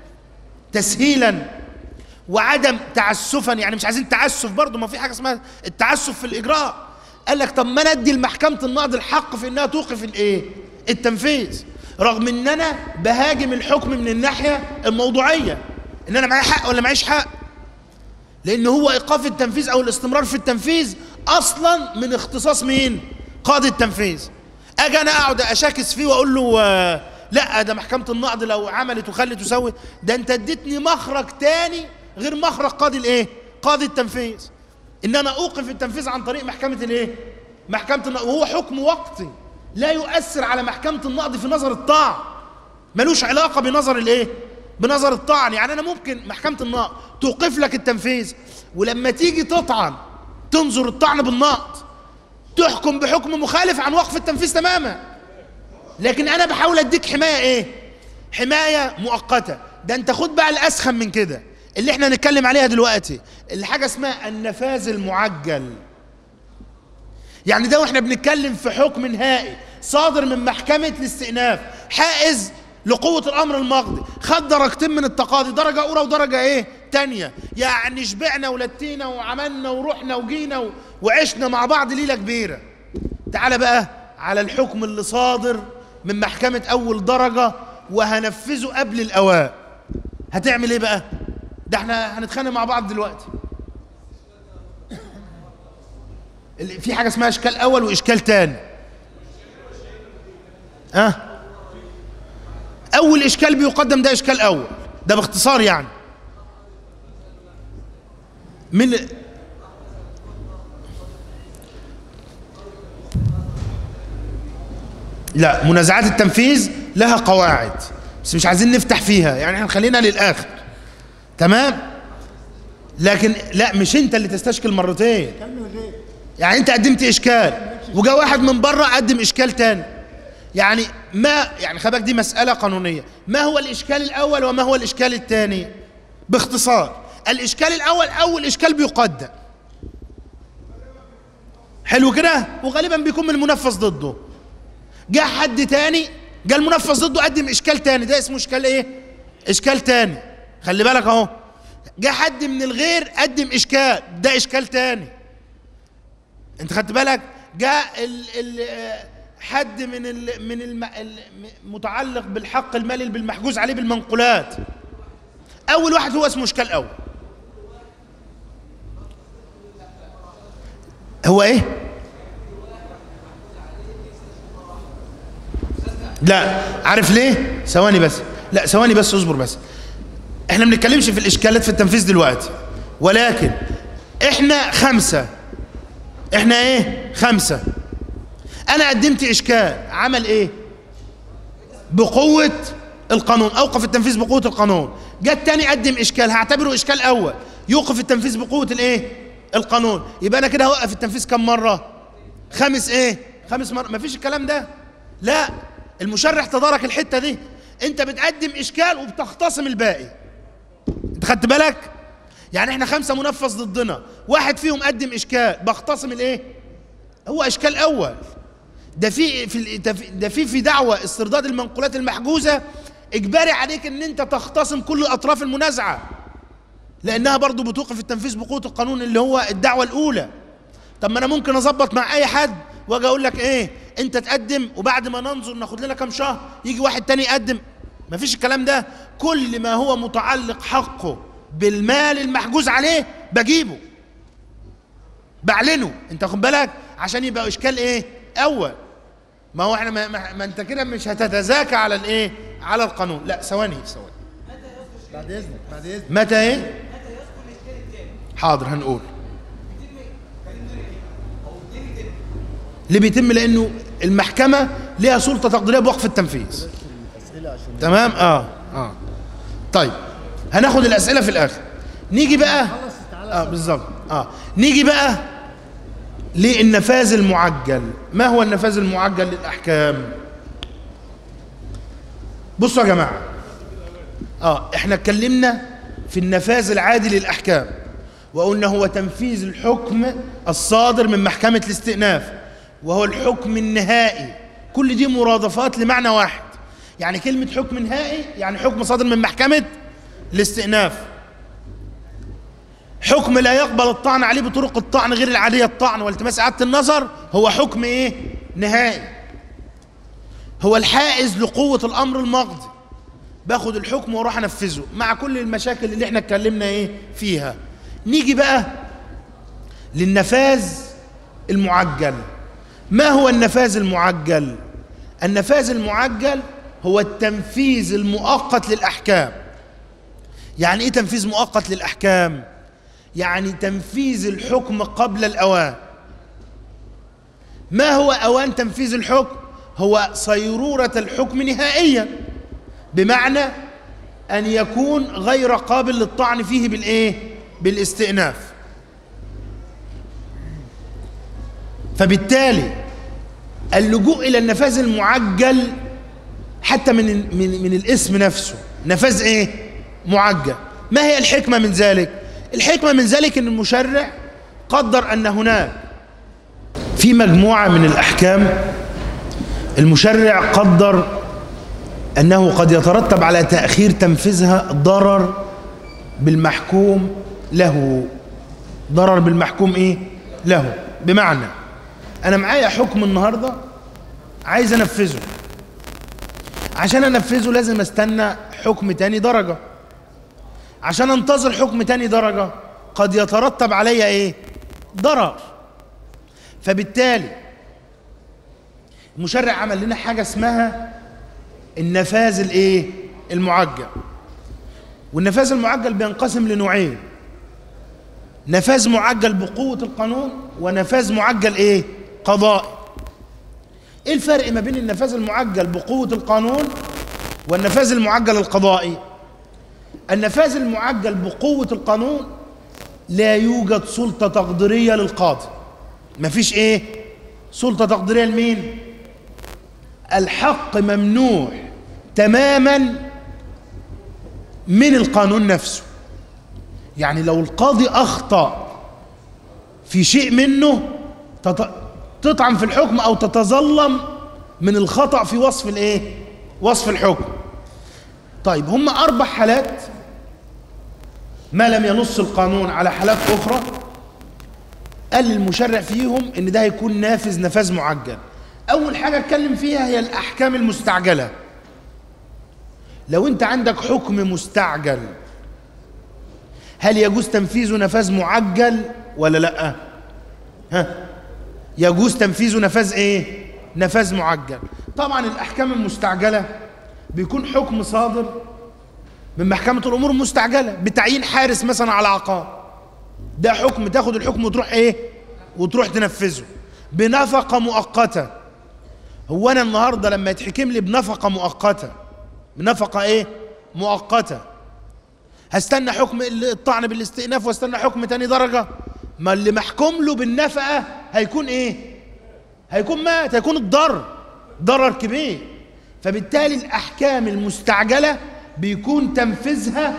تسهيلا وعدم تعسفا يعني مش عايزين تعسف برضه ما في حاجه اسمها التعسف في الاجراء قال لك طب ما ندي لمحكمه النقض الحق في انها توقف الايه التنفيذ رغم ان انا بهاجم الحكم من الناحيه الموضوعيه ان انا معايا حق ولا معيش حق لان هو ايقاف التنفيذ او الاستمرار في التنفيذ اصلا من اختصاص مين قاضي التنفيذ اجي انا اقعد اشاكس فيه واقول له آه، لا ده محكمه النقض لو عملت وخلت وسوت ده انت اديتني مخرج تاني غير مخرج قاضي الايه قاضي التنفيذ ان انا اوقف التنفيذ عن طريق محكمه الايه محكمه النقض وهو حكم وقتي لا يؤثر على محكمه النقض في نظر الطاعن ملوش علاقه بنظر الايه بنظر الطعن يعني انا ممكن محكمه النقض توقف لك التنفيذ ولما تيجي تطعن تنظر الطعن بالنقض تحكم بحكم مخالف عن وقف التنفيذ تماما لكن انا بحاول اديك حمايه ايه حمايه مؤقته ده انت خد بقى الاسخن من كده اللي احنا هنتكلم عليها دلوقتي اللي حاجه اسمها النفاذ المعجل يعني ده واحنا بنتكلم في حكم نهائي صادر من محكمة الاستئناف حائز لقوة الأمر المقضي خد درجتين من التقاضي درجة أولى ودرجة إيه تانية يعني شبعنا ولتينا وعملنا ورحنا وجينا و- وعشنا مع بعض ليلة كبيرة تعال بقى على الحكم اللي صادر من محكمة أول درجة وهنفذه قبل الأوان هتعمل إيه بقى ده احنا هنتخانق مع بعض دلوقتي ال- في حاجة اسمها إشكال أول وإشكال تاني ها أول إشكال بيقدم ده إشكال أول ده باختصار يعني من لا منازعات التنفيذ لها قواعد بس مش عايزين نفتح فيها يعني احنا خلينا للآخر تمام لكن لا مش انت اللي تستشكل مرتين يعني انت قدمت اشكال وجا واحد من بره قدم اشكال تاني يعني ما يعني خبك دي مسألة قانونية ما هو الاشكال الاول وما هو الاشكال الثاني باختصار الاشكال الاول اول اشكال بيقدم حلو كده وغالبا بيكون من المنفذ ضده جاء حد تاني جاء المنفذ ضده قدم اشكال تاني ده اسمه اشكال ايه اشكال تاني خلي بالك اهو جاء حد من الغير قدم اشكال ده اشكال تاني انت خدت بالك جاء ال ال آه، حد من ال من الم المتعلق بالحق المالي بالمحجوز عليه بالمنقولات اول واحد هو اسمه اشكال اول هو ايه لا عارف ليه ثواني بس لا ثواني بس اصبر بس احنا ما بنتكلمش في الاشكالات في التنفيذ دلوقتي ولكن احنا خمسه احنا ايه خمسة انا قدمت اشكال عمل ايه بقوة القانون اوقف التنفيذ بقوة القانون جاء التاني قدم اشكال هعتبره اشكال اول يوقف التنفيذ بقوة الايه القانون يبقى انا كده هوقف التنفيذ كم مرة خمس ايه خمس مرة مفيش الكلام ده لا المشرع تدارك الحتة دي انت بتقدم اشكال وبتختصم الباقي انت خدت بالك يعني احنا خمسة منفذ ضدنا واحد فيهم قدم اشكال بختصم الايه هو اشكال اول ده في في ال- ده في- ده في في دعوة استرداد المنقولات المحجوزة اجباري عليك ان انت تختصم كل اطراف المنازعه لانها برضو بتوقف التنفيذ بقوه القانون اللي هو الدعوه الاولى طب ما انا ممكن اظبط مع اي حد واجي اقول لك ايه انت تقدم وبعد ما ننظر ناخد لنا كام شهر يجي واحد تاني يقدم مفيش الكلام ده كل ما هو متعلق حقه بالمال المحجوز عليه بجيبه بعلنه انت خد بالك عشان يبقى اشكال ايه اول ما هو احنا ما, ما, ما انت كده مش هتتزاكى على الايه على القانون لا ثواني ثواني بعد اذنك بعد اذنك متى ايه حاضر هنقول اللي بيتم لانه المحكمه ليها سلطه تقديريه بوقف التنفيذ تمام اه اه طيب هناخد الاسئله في الاخر نيجي بقى اه بالظبط اه نيجي بقى للنفاذ المعجل ما هو النفاذ المعجل للاحكام بصوا يا جماعه اه احنا اتكلمنا في النفاذ العادي للاحكام وقلنا هو تنفيذ الحكم الصادر من محكمه الاستئناف وهو الحكم النهائي كل دي مرادفات لمعنى واحد يعني كلمه حكم نهائي يعني حكم صادر من محكمه الاستئناف حكم لا يقبل الطعن عليه بطرق الطعن غير العاديه الطعن والتماس اعاده النظر هو حكم ايه نهائي هو الحائز لقوه الامر المقضي باخد الحكم واروح انفذه مع كل المشاكل اللي احنا اتكلمنا ايه فيها نيجي بقى للنفاذ المعجل ما هو النفاذ المعجل النفاذ المعجل هو التنفيذ المؤقت للاحكام يعني ايه تنفيذ مؤقت للاحكام يعني تنفيذ الحكم قبل الاوان ما هو اوان تنفيذ الحكم هو صيروره الحكم نهائيا بمعنى أن يكون غير قابل للطعن فيه بالإيه؟ بالاستئناف فبالتالي اللجوء إلى النفاذ المعجل حتى من من من الاسم نفسه نفاذ إيه؟ معجل ما هي الحكمة من ذلك؟ الحكمة من ذلك أن المشرع قدر أن هناك في مجموعة من الأحكام المشرع قدر أنه قد يترتب على تأخير تنفيذها ضرر بالمحكوم له ضرر بالمحكوم إيه؟ له بمعنى أنا معايا حكم النهاردة عايز أنفذه عشان أنفذه لازم أستنى حكم تاني درجة عشان أنتظر حكم تاني درجة قد يترتب علي إيه؟ ضرر فبالتالي المشرع عمل لنا حاجة اسمها النفاذ الايه المعجل والنفاذ المعجل بينقسم لنوعين نفاذ معجل بقوة القانون ونفاذ معجل ايه قضائي ايه الفرق ما بين النفاذ المعجل بقوة القانون والنفاذ المعجل القضائي النفاذ المعجل بقوة القانون لا يوجد سلطة تقديرية للقاضي مفيش ايه سلطة تقديرية لمين الحق ممنوع تماما من القانون نفسه يعني لو القاضي اخطا في شيء منه تطعن في الحكم او تتظلم من الخطا في وصف الايه وصف الحكم طيب هم اربع حالات ما لم ينص القانون على حالات اخرى قال المشرع فيهم ان ده هيكون نافذ نفاذ معجل أول حاجة أتكلم فيها هي الأحكام المستعجلة لو أنت عندك حكم مستعجل هل يجوز تنفيذه نفاذ معجل ولا لأ؟ ها؟ يجوز تنفيذه نفاذ إيه؟ نفاذ معجل طبعا الأحكام المستعجلة بيكون حكم صادر من محكمة الأمور المستعجلة بتعيين حارس مثلا على عقار ده حكم تاخد الحكم وتروح إيه؟ وتروح تنفذه بنفقة مؤقتة هو انا النهارده لما يتحكم لي بنفقه مؤقته بنفقه ايه مؤقته هستنى حكم الطعن بالاستئناف واستنى حكم تاني درجه ما اللي محكوم له بالنفقه هيكون ايه هيكون مات هيكون الضرر ضرر كبير فبالتالي الاحكام المستعجله بيكون تنفيذها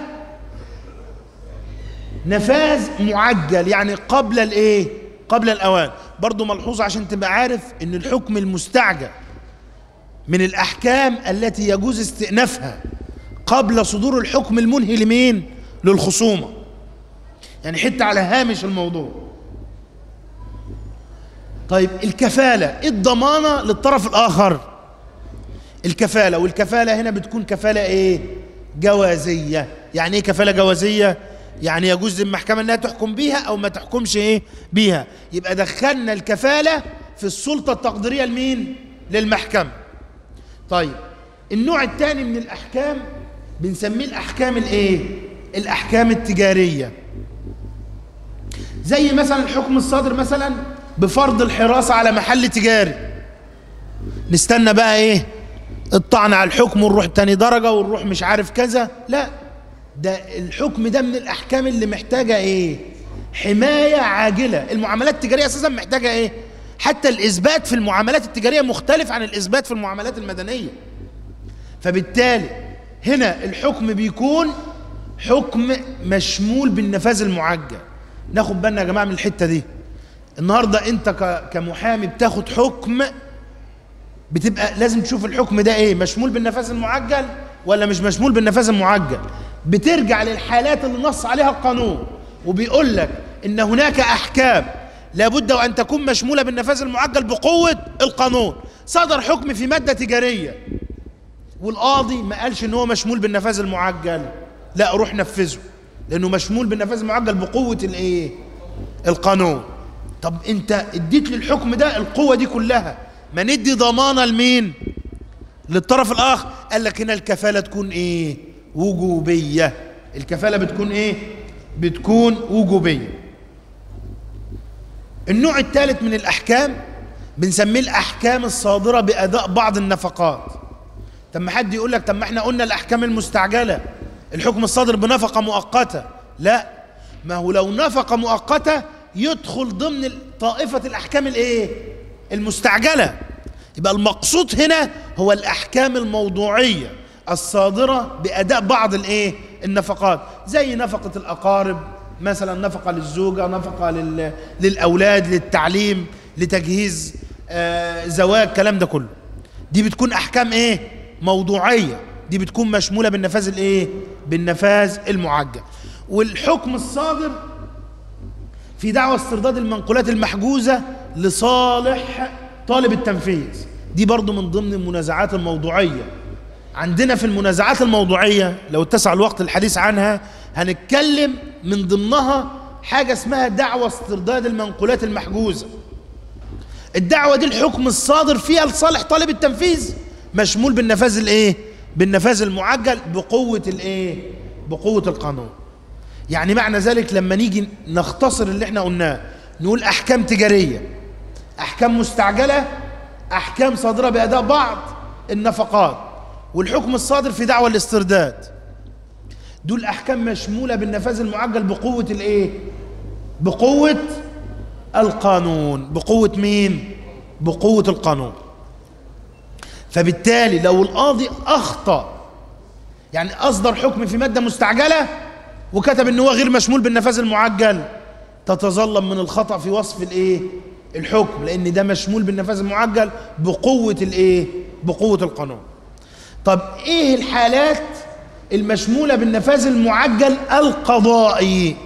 نفاذ معجل يعني قبل الايه قبل الاوان برضو ملحوظة عشان تبقى عارف ان الحكم المستعجل من الاحكام التي يجوز استئنافها قبل صدور الحكم المنهي لمين للخصومة يعني حتة على هامش الموضوع طيب الكفالة إيه الضمانة للطرف الآخر الكفالة والكفالة هنا بتكون كفالة إيه جوازية يعني إيه كفالة جوازية يعني يجوز للمحكمة أنها تحكم بيها أو ما تحكمش إيه بيها يبقى دخلنا الكفالة في السلطة التقديرية لمين للمحكمة طيب النوع الثاني من الأحكام بنسميه الأحكام الإيه الأحكام التجارية زي مثلا الحكم الصادر مثلا بفرض الحراسة على محل تجاري نستنى بقى ايه الطعن على الحكم ونروح تاني درجة ونروح مش عارف كذا لا ده الحكم ده من الأحكام اللي محتاجة ايه حماية عاجلة المعاملات التجارية أساسا محتاجة ايه حتى الإثبات في المعاملات التجارية مختلف عن الإثبات في المعاملات المدنية فبالتالي هنا الحكم بيكون حكم مشمول بالنفاذ المعجل ناخد بالنا يا جماعة من الحتة دي النهاردة انت ك- كمحامي بتاخد حكم بتبقى لازم تشوف الحكم ده ايه مشمول بالنفاذ المعجل ولا مش مشمول بالنفاذ المعجل بترجع للحالات اللي نص عليها القانون وبيقول لك ان هناك احكام لابد وان تكون مشموله بالنفاذ المعجل بقوه القانون صدر حكم في ماده تجاريه والقاضي ما قالش ان هو مشمول بالنفاذ المعجل لا روح نفذه لانه مشمول بالنفاذ المعجل بقوه الايه القانون طب انت اديت للحكم ده القوه دي كلها ما ندي ضمانه لمين للطرف الاخر قال لك هنا الكفاله تكون ايه وجوبيه الكفاله بتكون ايه بتكون وجوبيه النوع الثالث من الاحكام بنسميه الاحكام الصادره باداء بعض النفقات طب ما حد يقول لك طب ما احنا قلنا الاحكام المستعجله الحكم الصادر بنفقه مؤقته لا ما هو لو نفقه مؤقته يدخل ضمن طائفه الاحكام الايه المستعجله يبقى المقصود هنا هو الاحكام الموضوعيه الصادره باداء بعض الايه النفقات زي نفقه الاقارب مثلا نفقه للزوجه نفقه لل... للاولاد للتعليم لتجهيز آه زواج الكلام ده كله دي بتكون احكام ايه موضوعيه دي بتكون مشموله بالنفاذ الايه بالنفاذ المعجل والحكم الصادر في دعوى استرداد المنقولات المحجوزه لصالح طالب التنفيذ دي برضو من ضمن المنازعات الموضوعيه عندنا في المنازعات الموضوعيه لو اتسع الوقت الحديث عنها هنتكلم من ضمنها حاجه اسمها دعوى استرداد المنقولات المحجوزه الدعوة دي الحكم الصادر فيها لصالح طالب التنفيذ مشمول بالنفاذ الايه بالنفاذ المعجل بقوة الايه بقوة القانون يعني معنى ذلك لما نيجي نختصر اللي احنا قلناه نقول احكام تجارية احكام مستعجلة احكام صادرة باداء بعض النفقات والحكم الصادر في دعوى الاسترداد دول احكام مشمولة بالنفاذ المعجل بقوة الايه بقوة القانون بقوة مين؟ بقوة القانون فبالتالي لو القاضي أخطأ يعني أصدر حكم في مادة مستعجلة وكتب إن هو غير مشمول بالنفاذ المعجل تتظلم من الخطأ في وصف الإيه؟ الحكم لأن ده مشمول بالنفاذ المعجل بقوة الإيه؟ بقوة القانون طب إيه الحالات المشمولة بالنفاذ المعجل القضائي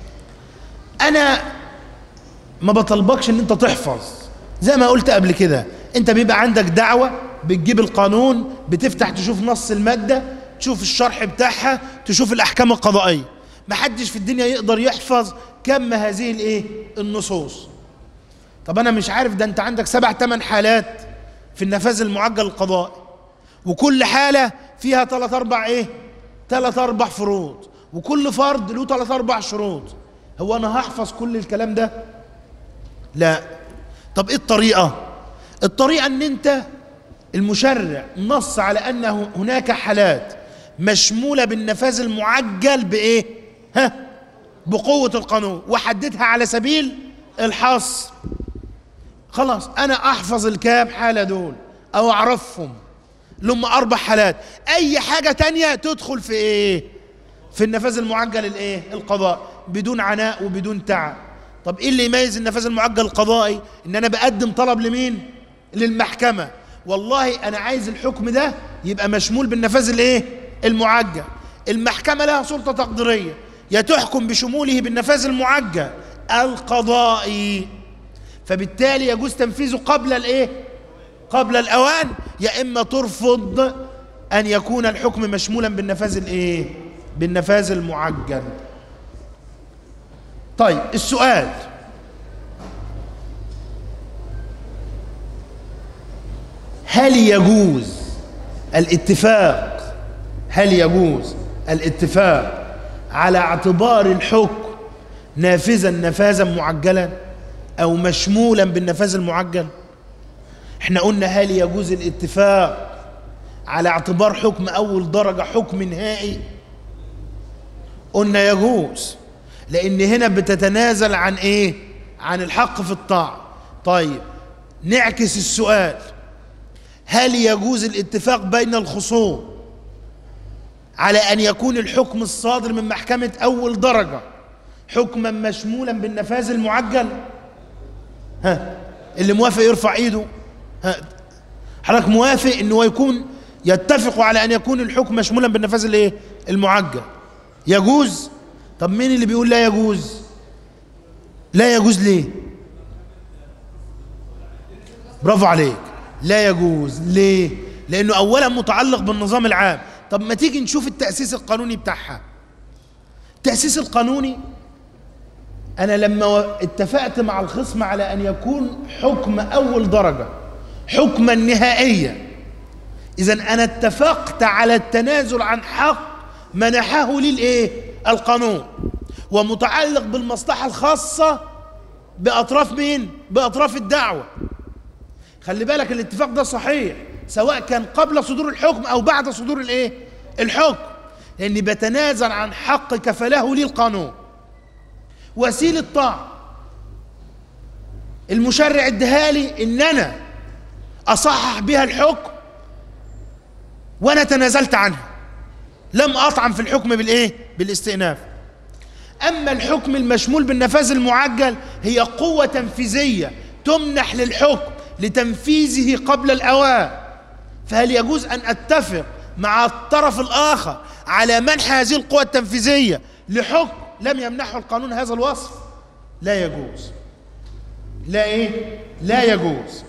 أنا ما بطلبكش ان انت تحفظ زي ما قلت قبل كده انت بيبقى عندك دعوة بتجيب القانون بتفتح تشوف نص المادة تشوف الشرح بتاعها تشوف الاحكام القضائية محدش في الدنيا يقدر يحفظ كم هذه الايه النصوص طب انا مش عارف ده انت عندك سبع ثمان حالات في النفاذ المعجل القضائي وكل حالة فيها ثلاث اربع ايه ثلاث اربع فروض وكل فرد له ثلاث اربع شروط هو انا هحفظ كل الكلام ده لا طب ايه الطريقة الطريقة ان انت المشرع نص على ان هناك حالات مشمولة بالنفاذ المعجل بايه ها بقوة القانون وحددها على سبيل الحصر خلاص انا احفظ الكام حالة دول او اعرفهم لهم اربع حالات اي حاجة تانية تدخل في ايه في النفاذ المعجل الايه القضاء بدون عناء وبدون تعب طب ايه اللي يميز النفاذ المعجل القضائي ان انا بقدم طلب لمين للمحكمة والله انا عايز الحكم ده يبقى مشمول بالنفاذ الايه المعجل المحكمة لها سلطة تقديرية يا تحكم بشموله بالنفاذ المعجل القضائي فبالتالي يجوز تنفيذه قبل الايه قبل الاوان يا اما ترفض ان يكون الحكم مشمولا بالنفاذ الايه بالنفاذ المعجل طيب السؤال هل يجوز الاتفاق هل يجوز الاتفاق على اعتبار الحكم نافذا نفاذا معجلا او مشمولا بالنفاذ المعجل احنا قلنا هل يجوز الاتفاق على اعتبار حكم اول درجة حكم نهائي قلنا يجوز لان هنا بتتنازل عن ايه عن الحق في الطاعة طيب نعكس السؤال هل يجوز الاتفاق بين الخصوم على ان يكون الحكم الصادر من محكمة اول درجة حكما مشمولا بالنفاذ المعجل ها اللي موافق يرفع ايده ها حضرتك موافق انه يكون يتفق على ان يكون الحكم مشمولا بالنفاذ الايه المعجل يجوز طب مين اللي بيقول لا يجوز لا يجوز ليه برافو عليك لا يجوز ليه لانه اولا متعلق بالنظام العام طب ما تيجي نشوف التأسيس القانوني بتاعها التأسيس القانوني أنا لما اتفقت مع الخصم على أن يكون حكم أول درجة حكما نهائيا إذا أنا اتفقت على التنازل عن حق منحه لي الإيه؟ القانون ومتعلق بالمصلحة الخاصة بأطراف مين؟ بأطراف الدعوة خلي بالك الاتفاق ده صحيح سواء كان قبل صدور الحكم أو بعد صدور الإيه؟ الحكم لأني بتنازل عن حق كفله لي القانون وسيلة طاعة المشرع اداها لي ان انا اصحح بها الحكم وانا تنازلت عنها لم اطعن في الحكم بالايه بالاستئناف اما الحكم المشمول بالنفاذ المعجل هي قوة تنفيذية تمنح للحكم لتنفيذه قبل الاوان فهل يجوز ان اتفق مع الطرف الاخر على منح هذه القوة التنفيذية لحكم لم يمنحه القانون هذا الوصف لا يجوز لا ايه لا يجوز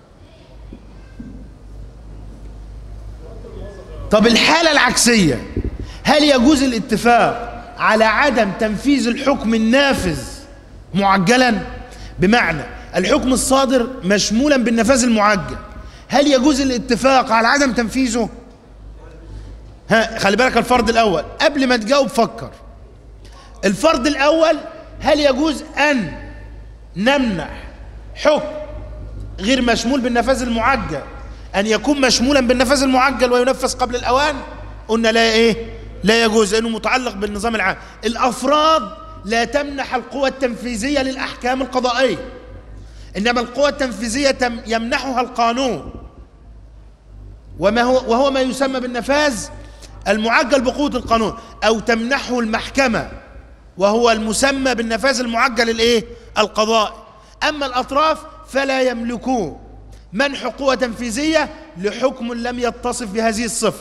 طب الحالة العكسية هل يجوز الاتفاق على عدم تنفيذ الحكم النافذ معجلا بمعنى الحكم الصادر مشمولا بالنفاذ المعجل هل يجوز الاتفاق على عدم تنفيذه ها خلي بالك الفرض الاول قبل ما تجاوب فكر الفرض الأول هل يجوز أن نمنح حكم غير مشمول بالنفاذ المعجل أن يكون مشمولا بالنفاذ المعجل وينفذ قبل الأوان قلنا لا إيه لا يجوز لأنه متعلق بالنظام العام الأفراد لا تمنح القوى التنفيذية للأحكام القضائية إنما القوى التنفيذية تم- يمنحها القانون وما هو وهو ما يسمى بالنفاذ المعجل بقوة القانون أو تمنحه المحكمة وهو المسمى بالنفاذ المعجل الايه القضائي اما الاطراف فلا يملكون منح قوة تنفيذية لحكم لم يتصف بهذه الصفة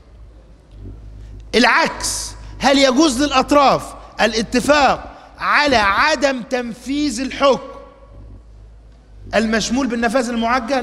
العكس هل يجوز للاطراف الاتفاق على عدم تنفيذ الحكم المشمول بالنفاذ المعجل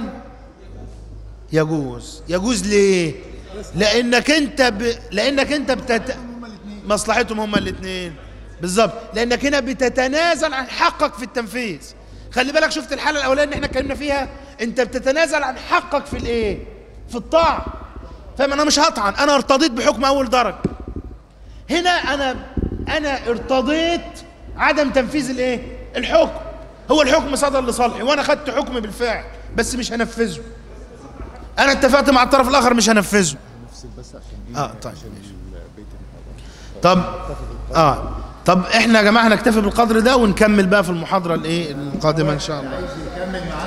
يجوز يجوز ليه لانك انت ب... لانك انت بتت... مصلحتهم هما الاثنين بالظبط لانك هنا بتتنازل عن حقك في التنفيذ خلي بالك شفت الحاله الاولانيه اللي احنا اتكلمنا فيها انت بتتنازل عن حقك في الايه في الطاعه فاهم انا مش هطعن انا ارتضيت بحكم اول درجه هنا انا انا ارتضيت عدم تنفيذ الايه الحكم هو الحكم صدر لصالحي وانا خدت حكم بالفعل بس مش هنفذه انا اتفقت مع الطرف الاخر مش هنفذه اه طيب طب اه طب احنا يا جماعه هنكتفي بالقدر ده ونكمل بقى في المحاضره الايه القادمه ان شاء الله